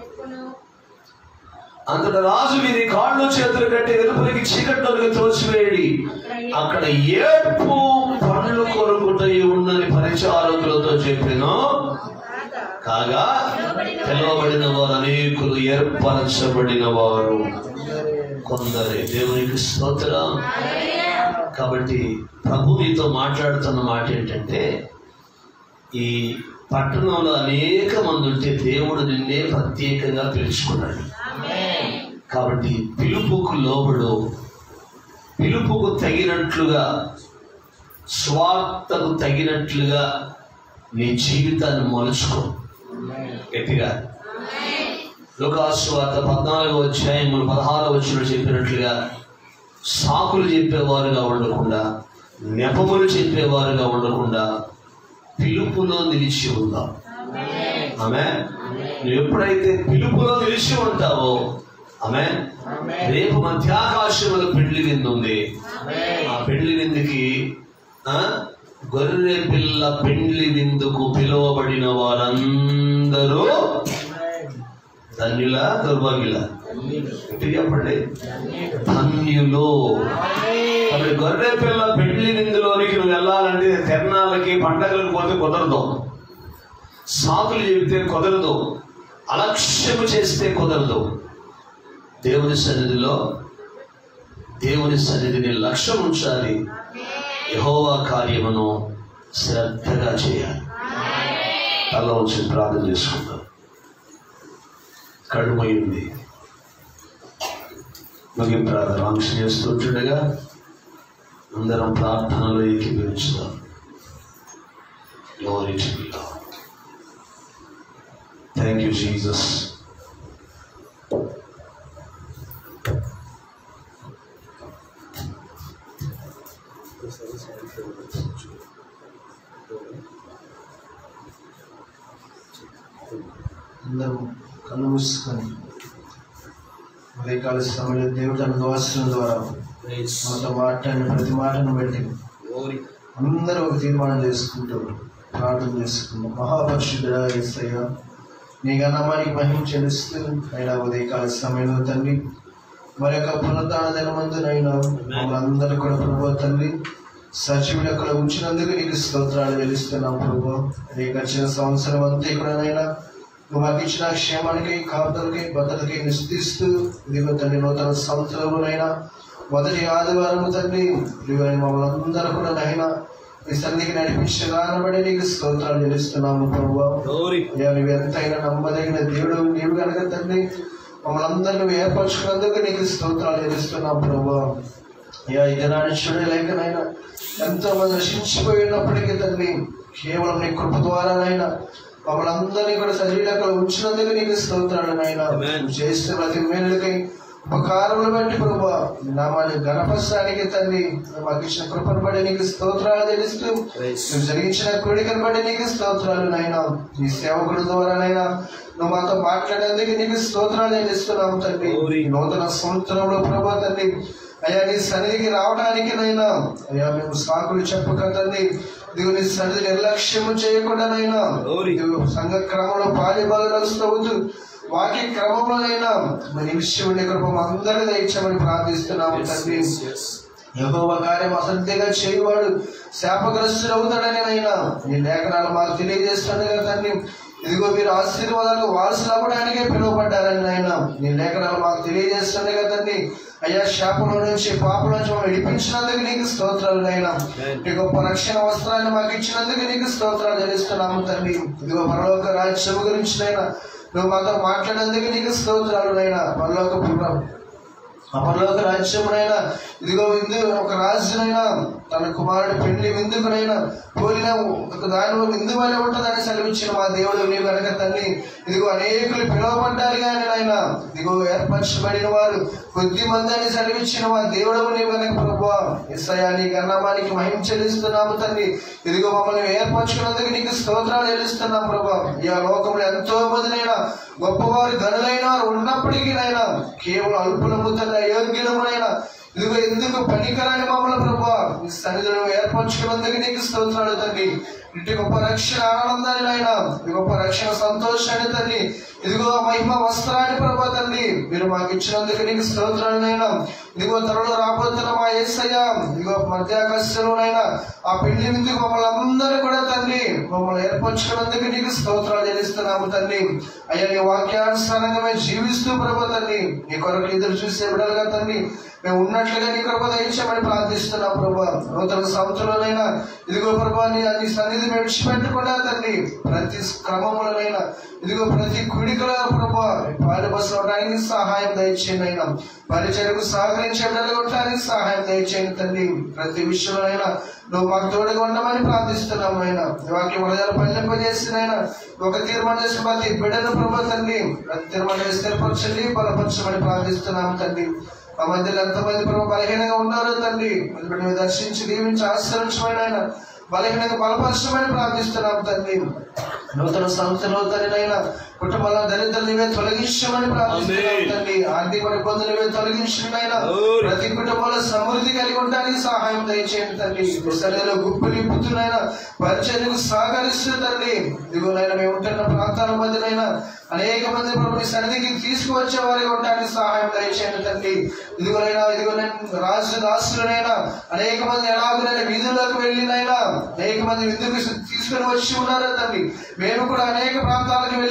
అంతట రాజు వీరి కాళ్ళు చేతులు కట్టి వెలుపలికి చీకట్లోకి తోసివేయడి అక్కడ ఏడ్పు పండ్లు కొరుకుటై ఉన్నది పరిచారకులతో చెప్పిన కాగా పిలువబడిన వారు అనేకులు ఏర్పరచబడిన వారు కొందరే దేవునికి స్తోత్రం కాబట్టి ప్రభు మీతో మాట్లాడుతున్న మాట ఏంటంటే ఈ పట్టణంలో అనేక మంది ఉంటే దేవుడు నిన్నే ప్రత్యేకంగా పిలుచుకున్నాడు కాబట్టి పిలుపుకు లోబడు పిలుపుకు తగినట్లుగా స్వార్థకు తగినట్లుగా నీ జీవితాన్ని మలుచుకో గట్టిగా లోకాస్వార్త పద్నాలుగో అధ్యాయములు పదహారో వచ్చిన చెప్పినట్లుగా సాకులు చెప్పేవారుగా ఉండకుండా నెపములు చెప్పేవారుగా ఉండకుండా పిలుపులో నిలిచి ఉందాం ఆమె నువ్వు ఎప్పుడైతే పిలుపులో నిలిచి ఉంటావో ఆమె రేపు మధ్యాకాశంలో పెళ్లి విందు ఉంది ఆ పెళ్లి విందుకి ఆ గొర్రె పిల్ల పెళ్లి విందుకు పిలువబడిన వారందరూ ధన్యుల దౌర్భాగ్యుల గట్టిగా చెప్పండి ధన్యులు కాబట్టి గొర్రె పిల్ల పెళ్లి విందులోనికి నువ్వు వెళ్ళాలంటే తిరణాలకి పండగలకు పోతే కుదరదు సాకులు చెబితే కుదరదు అలక్ష్యము చేస్తే కుదరదు దేవుని సన్నిధిలో దేవుని సన్నిధిని లక్ష్యం ఉంచాలి యహోవా కార్యమును శ్రద్ధగా చేయాలి తల వచ్చి ప్రార్థన చేసుకుందాం కడుమయింది ముగి ప్రార్థన ఆంక్ష చేస్తుంటుండగా అందరం ప్రార్థనలో ఏకీభవించుదాం Glory to you, Lord. Thank you, Jesus. అందరూ కళ్ళు మూసుకొని ఉదయకాల సమయంలో దేవుడు తన దోషం ద్వారా మాతో మాట్లాడిన ప్రతి మాటను బట్టి అందరూ ఒక తీర్మానం చేసుకుంటూ ప్రార్థన చేసుకుంటాం మహాపరిశుద్ధ ఎస్ఐయ నీ గణమానికి మహిమ చెల్లిస్తూ అయినా ఉదయకాల సమయంలో తండ్రి మరి యొక్క పునరుద్ధాన దినమందునైనా మమ్మల్ని అందరూ కూడా ప్రభు తండ్రి సజీవులు అక్కడ ఉంచినందుకు నీకు స్తోత్రాలు చెల్లిస్తున్నాం ప్రభు ఈ గడిచిన సంవత్సరం అంతా ఇక్కడనైనా నువ్వు మాకు ఇచ్చిన క్షేమానికి కాపుదలకి భద్రతకి నిశ్చిస్తూ ఇదిగో తండ్రి నూతన సంవత్సరంలోనైనా మొదటి ఆదివారం తండ్రి ఇదిగో మమ్మల్ని అందరూ కూడా నైనా ఈ సన్నిధికి నడిపించిన కారణబడి నీకు స్తోత్రాలు చెల్లిస్తున్నాము ప్రభు అయ్యా నువ్వు ఎంతైనా నమ్మదగిన దేవుడు నీవు కనుక తండ్రి మమ్మల్ని అందరినీ నువ్వు ఏర్పరచుకున్నందుకు నీకు స్తోత్రాలు చెల్లిస్తున్నాం ప్రభు అయ్యా ఈ దినాన్ని చూడలేకనైనా ఎంతో మంది నశించిపోయి ఉన్నప్పటికీ తండ్రి కేవలం నీ కృప ద్వారానైనా మమ్మల్ని అందరినీ కూడా సజీలకలు ఉంచినందుకు నీకు స్తోత్రాలు నాయన నువ్వు చేసిన ప్రతి మేలుకై ఉపకారములు బట్టి ప్రభు నామాన్ని గణపరచడానికి తండ్రి నువ్వు మాకు ఇచ్చిన కృపను బట్టి నీకు స్తోత్రాలు తెలుస్తూ నువ్వు జరిగించిన కోరికను బట్టి నీకు స్తోత్రాలు నాయన ఈ సేవకుడి ద్వారానైనా నువ్వు మాతో మాట్లాడేందుకు నీకు స్తోత్రాలు చెల్లిస్తున్నాము తండ్రి ఈ నూతన సంవత్సరంలో ప్రభు తండ్రి అయ్యా నీ సన్నిధికి రావడానికి నైనా అయ్యా మేము సాకులు చెప్పక తండ్రి ఇదిగో నీ సన్నిధి నిర్లక్ష్యము చేయకుండానైనా ఇదిగో సంఘ క్రమంలో పాలిబాలస్తూ వాక్య క్రమంలోనైనా మరి ఈ విషయం నీ కృప అందరికీ దయచేయమని ప్రార్థిస్తున్నాము తండ్రి యహోవ కార్యం అసత్యంగా చేయవాడు శాపగ్రస్తుడు అవుతాడని అయినా నీ లేఖనాలు మాకు తెలియజేస్తాను కదా తండ్రి ఇదిగో మీరు ఆశీర్వాదాలకు వారసులు అవ్వడానికే పిలువబడ్డారని ఆయన నీ లేఖనాలు మాకు తెలియజేస్తుంది కదా తండ్రి అయ్యా శాపంలో నుంచి పాపల నుంచి మమ్మల్ని విడిపించినందుకు నీకు స్తోత్రాలు అయినా నీ గొప్ప రక్షణ వస్త్రాన్ని మాకు ఇచ్చినందుకు నీకు స్తోత్రాలు చెల్లిస్తున్నాము తండ్రి ఇదిగో పరలోక రాజ్యము గురించి నైనా నువ్వు మాతో మాట్లాడేందుకు నీకు స్తోత్రాలు నైనా పరలోక పురం అపరలోక రాజ్యమునైనా ఇదిగో విందు ఒక రాజునైనా తన కుమారుడు పెళ్లి విందుకునైనా పోలిన ఒక దానిలో విందు వల్ల ఉంటుందని సెలవిచ్చిన మా దేవుడు నీవు కనుక తల్లి ఇదిగో అనేకులు పిలువబడ్డారు కానీ నాయన ఇదిగో ఏర్పరచబడిన వారు కొద్ది మంది అని సెలవిచ్చిన మా దేవుడు నీవు కనుక ప్రభు ఎస్ఐయా నీ గన్నమానికి మహిమ చెల్లిస్తున్నాము తండ్రి ఇదిగో మమ్మల్ని ఏర్పరచుకున్నందుకు నీకు స్తోత్రాలు చెల్లిస్తున్నాం ప్రభా ఈ లోకంలో ఎంతో మందినైనా గొప్పవారు గనులైన వారు ఉన్నప్పటికీ నైనా కేవలం అల్పులముతున్న అయోగ్యులమునైనా ఇదిగో ఎందుకు పనికరాని మమ్మల్ని ప్రభా ఈ సన్నిధిలో ఏర్పరచుకున్నందుకు నీకు స్తోత్రాలు తండ్రి ఇటు గొప్ప రక్షణ ఆనందాన్ని నాయన ఈ గొప్ప రక్షణ సంతోషాన్ని తండ్రి ఇదిగో మహిమ వస్త్రాన్ని ప్రభా తండ్రి మీరు మాకు ఇచ్చినందుకు నీకు స్తోత్రాలు నైనా ఇదిగో త్వరలో రాబోతున్న మా ఏసయ్య ఇదిగో మధ్యాకాశంలోనైనా ఆ పెళ్లి విందుకు మమ్మల్ని అందరూ కూడా తండ్రి మమ్మల్ని ఏర్పరచుకున్నందుకు నీకు స్తోత్రాలు చెల్లిస్తున్నాము తండ్రి అయ్యా నీ వాక్యానుసారంగా మేము జీవిస్తూ ప్రభా తండ్రి నీ కొరకు ఎదురు చూసే బిడ్డలుగా తండ్రి మేము ఉన్నట్లుగా నీ కృప దయచేయమని ప్రార్థిస్తున్నాం ప్రభా నూతన సంవత్సరంలోనైనా ఇదిగో ప్రభా నీ నీ సన్నిధి విడిచిపెట్టకుండా తండ్రి ప్రతి క్రమములనైనా ఇదిగో ప్రతి కుడికలో ప్రభా పాలు బస్సు అవడానికి సహాయం దయచేయండి అయినా పరిచయకు సహకరించే బిడ్డలుగా ఉండడానికి సహాయం దయచేయండి తండ్రి ప్రతి విషయంలోనైనా నువ్వు మాకు తోడుగా ఉండమని ప్రార్థిస్తున్నాము అయినా వాక్యం వరదల పల్లెంపజేసినైనా ఒక తీర్మానం చేసిన ప్రతి బిడ్డను ప్రభా తండ్రి ప్రతి తీర్మానం చేసి స్థిరపరచండి బలపరచమని ప్రార్థిస్తున్నాము తండ్రి ఆ మధ్యలో ఎంతమంది ప్రభు బలహీనంగా ఉన్నారో తండ్రి బిడ్డను దర్శించి దీవించి ఆశ్రయించమని ఆయన బలహీనంగా బలపరచమని ప్రార్థిస్తున్నాము తండ్రి నూతన సంస్థలో తండ్రినైనా కుటుంబంలో దరిద్రం నీవే తొలగించమని ప్రార్థిస్తున్నాము తండ్రి ఆర్థిక ఇబ్బందులు నీవే తొలగించినైనా ప్రతి కుటుంబంలో సమృద్ధి కలిగి ఉండడానికి సహాయం దయచేయండి తండ్రి సరిలో గుప్పు నింపుతున్నైనా పరిచర్యకు సహకరిస్తూ తండ్రి ఇదిగోనైనా మేము ఉంటున్న ప్రాంతాల మధ్యనైనా అనేక మంది ప్రభుని సన్నిధికి తీసుకువచ్చే వారికి ఉండడానికి సహాయం దయచేయండి తండ్రి ఇదిగోనైనా ఇదిగోనైనా రాజు దాసులనైనా అనేక మంది ఎలాగోనైనా వీధుల్లోకి వెళ్ళినైనా అనేక మంది విందుకు తీసుకుని వచ్చి ఉన్నారు తండ్రి మేము కూడా అనేక ప్రాంతాలకు వెళ్ళినైనా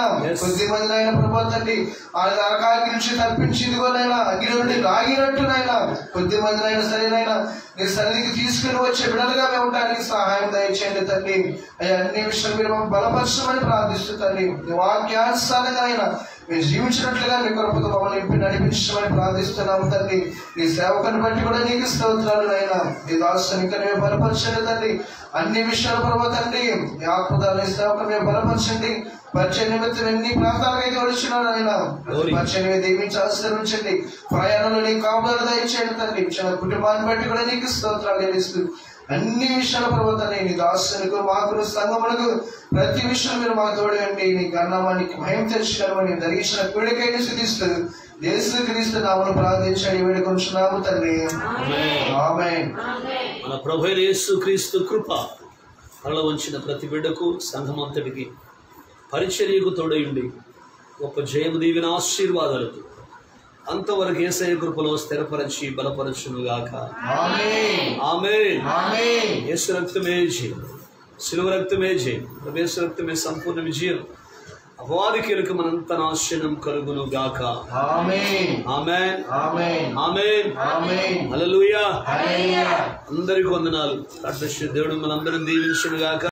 Yes. కొద్ది మంది నాయన ప్రభా తండ్రి ఆ నరకాగ్ని నుంచి తప్పించింది నాయన అగ్ని నుండి లాగినట్టు నాయన కొద్ది మంది నాయన సరేనైనా నీ సన్నిధికి తీసుకుని వచ్చే బిడలుగా మేము ఉండడానికి సహాయం దయచేయండి తండ్రి అయ్యా అన్ని విషయాలు మీరు మాకు బలపరచమని ప్రార్థిస్తూ తండ్రి నీ వాక్యానుసారంగా అయినా మేము జీవించినట్లుగా మీ కృపతో మమ్మల్ని నింపి నడిపించమని ప్రార్థిస్తున్నాము తండ్రి నీ సేవకుని బట్టి కూడా నీకు స్తోత్రాలు నాయన నీ దాసుని ఇంకా మేము బలపరచండి తండ్రి అన్ని విషయాలు ప్రభావ తండ్రి నీ ఆత్మదాన్ని సేవకుని మేము బలపరచండి పరిచయ నిమిత్తం ఎన్ని ప్రాంతాలకైతే వచ్చినాడు ఆయన పరిచయం దీవించి ఆశ్రమించండి ప్రయాణంలో నీ కాపుదల దయచేయండి తండ్రి చిన్న కుటుంబాన్ని బట్టి కూడా నీకు స్తోత్రాలు చెల్లిస్తూ అన్ని విషయాల ప్రభుత్వాన్ని నీ దాసునికి మాకు సంగములకు ప్రతి విషయం మీరు మా తోడండి నీ గన్నమానికి భయం తెచ్చుకోమని దర్శన పిడికైనా శుద్ధిస్తూ దేశ క్రీస్తు నామను ప్రార్థించండి వేడుకొంచున్నాము తండ్రి ఆమె ఆమేన్ మన ప్రభు అయిన యేసు క్రీస్తు కృప కళ్ళ వంచిన ప్రతి బిడ్డకు సంఘమంతటికి పరిచర్యకు తోడయుండి గొప్ప జయము దీవిన ఆశీర్వాదాలతో అంతవరకు ఏసయ కృపలో స్థిరపరచి బలపరచునుగాక ఆమె ఆమె ఆమె యేసు రక్తమే జయం శిలువ రక్తమే జయం ప్రభేసు రక్తమే సంపూర్ణ విజయం అపవాదికి మనంత నాశనం కలుగును గాక ఆమె ఆమె ఆమె ఆమె ఆమె హల్లెలూయా హల్లెలూయా అందరికి వందనాలు అడ్రస్ దేవుడు మనందరం దీవించును గాక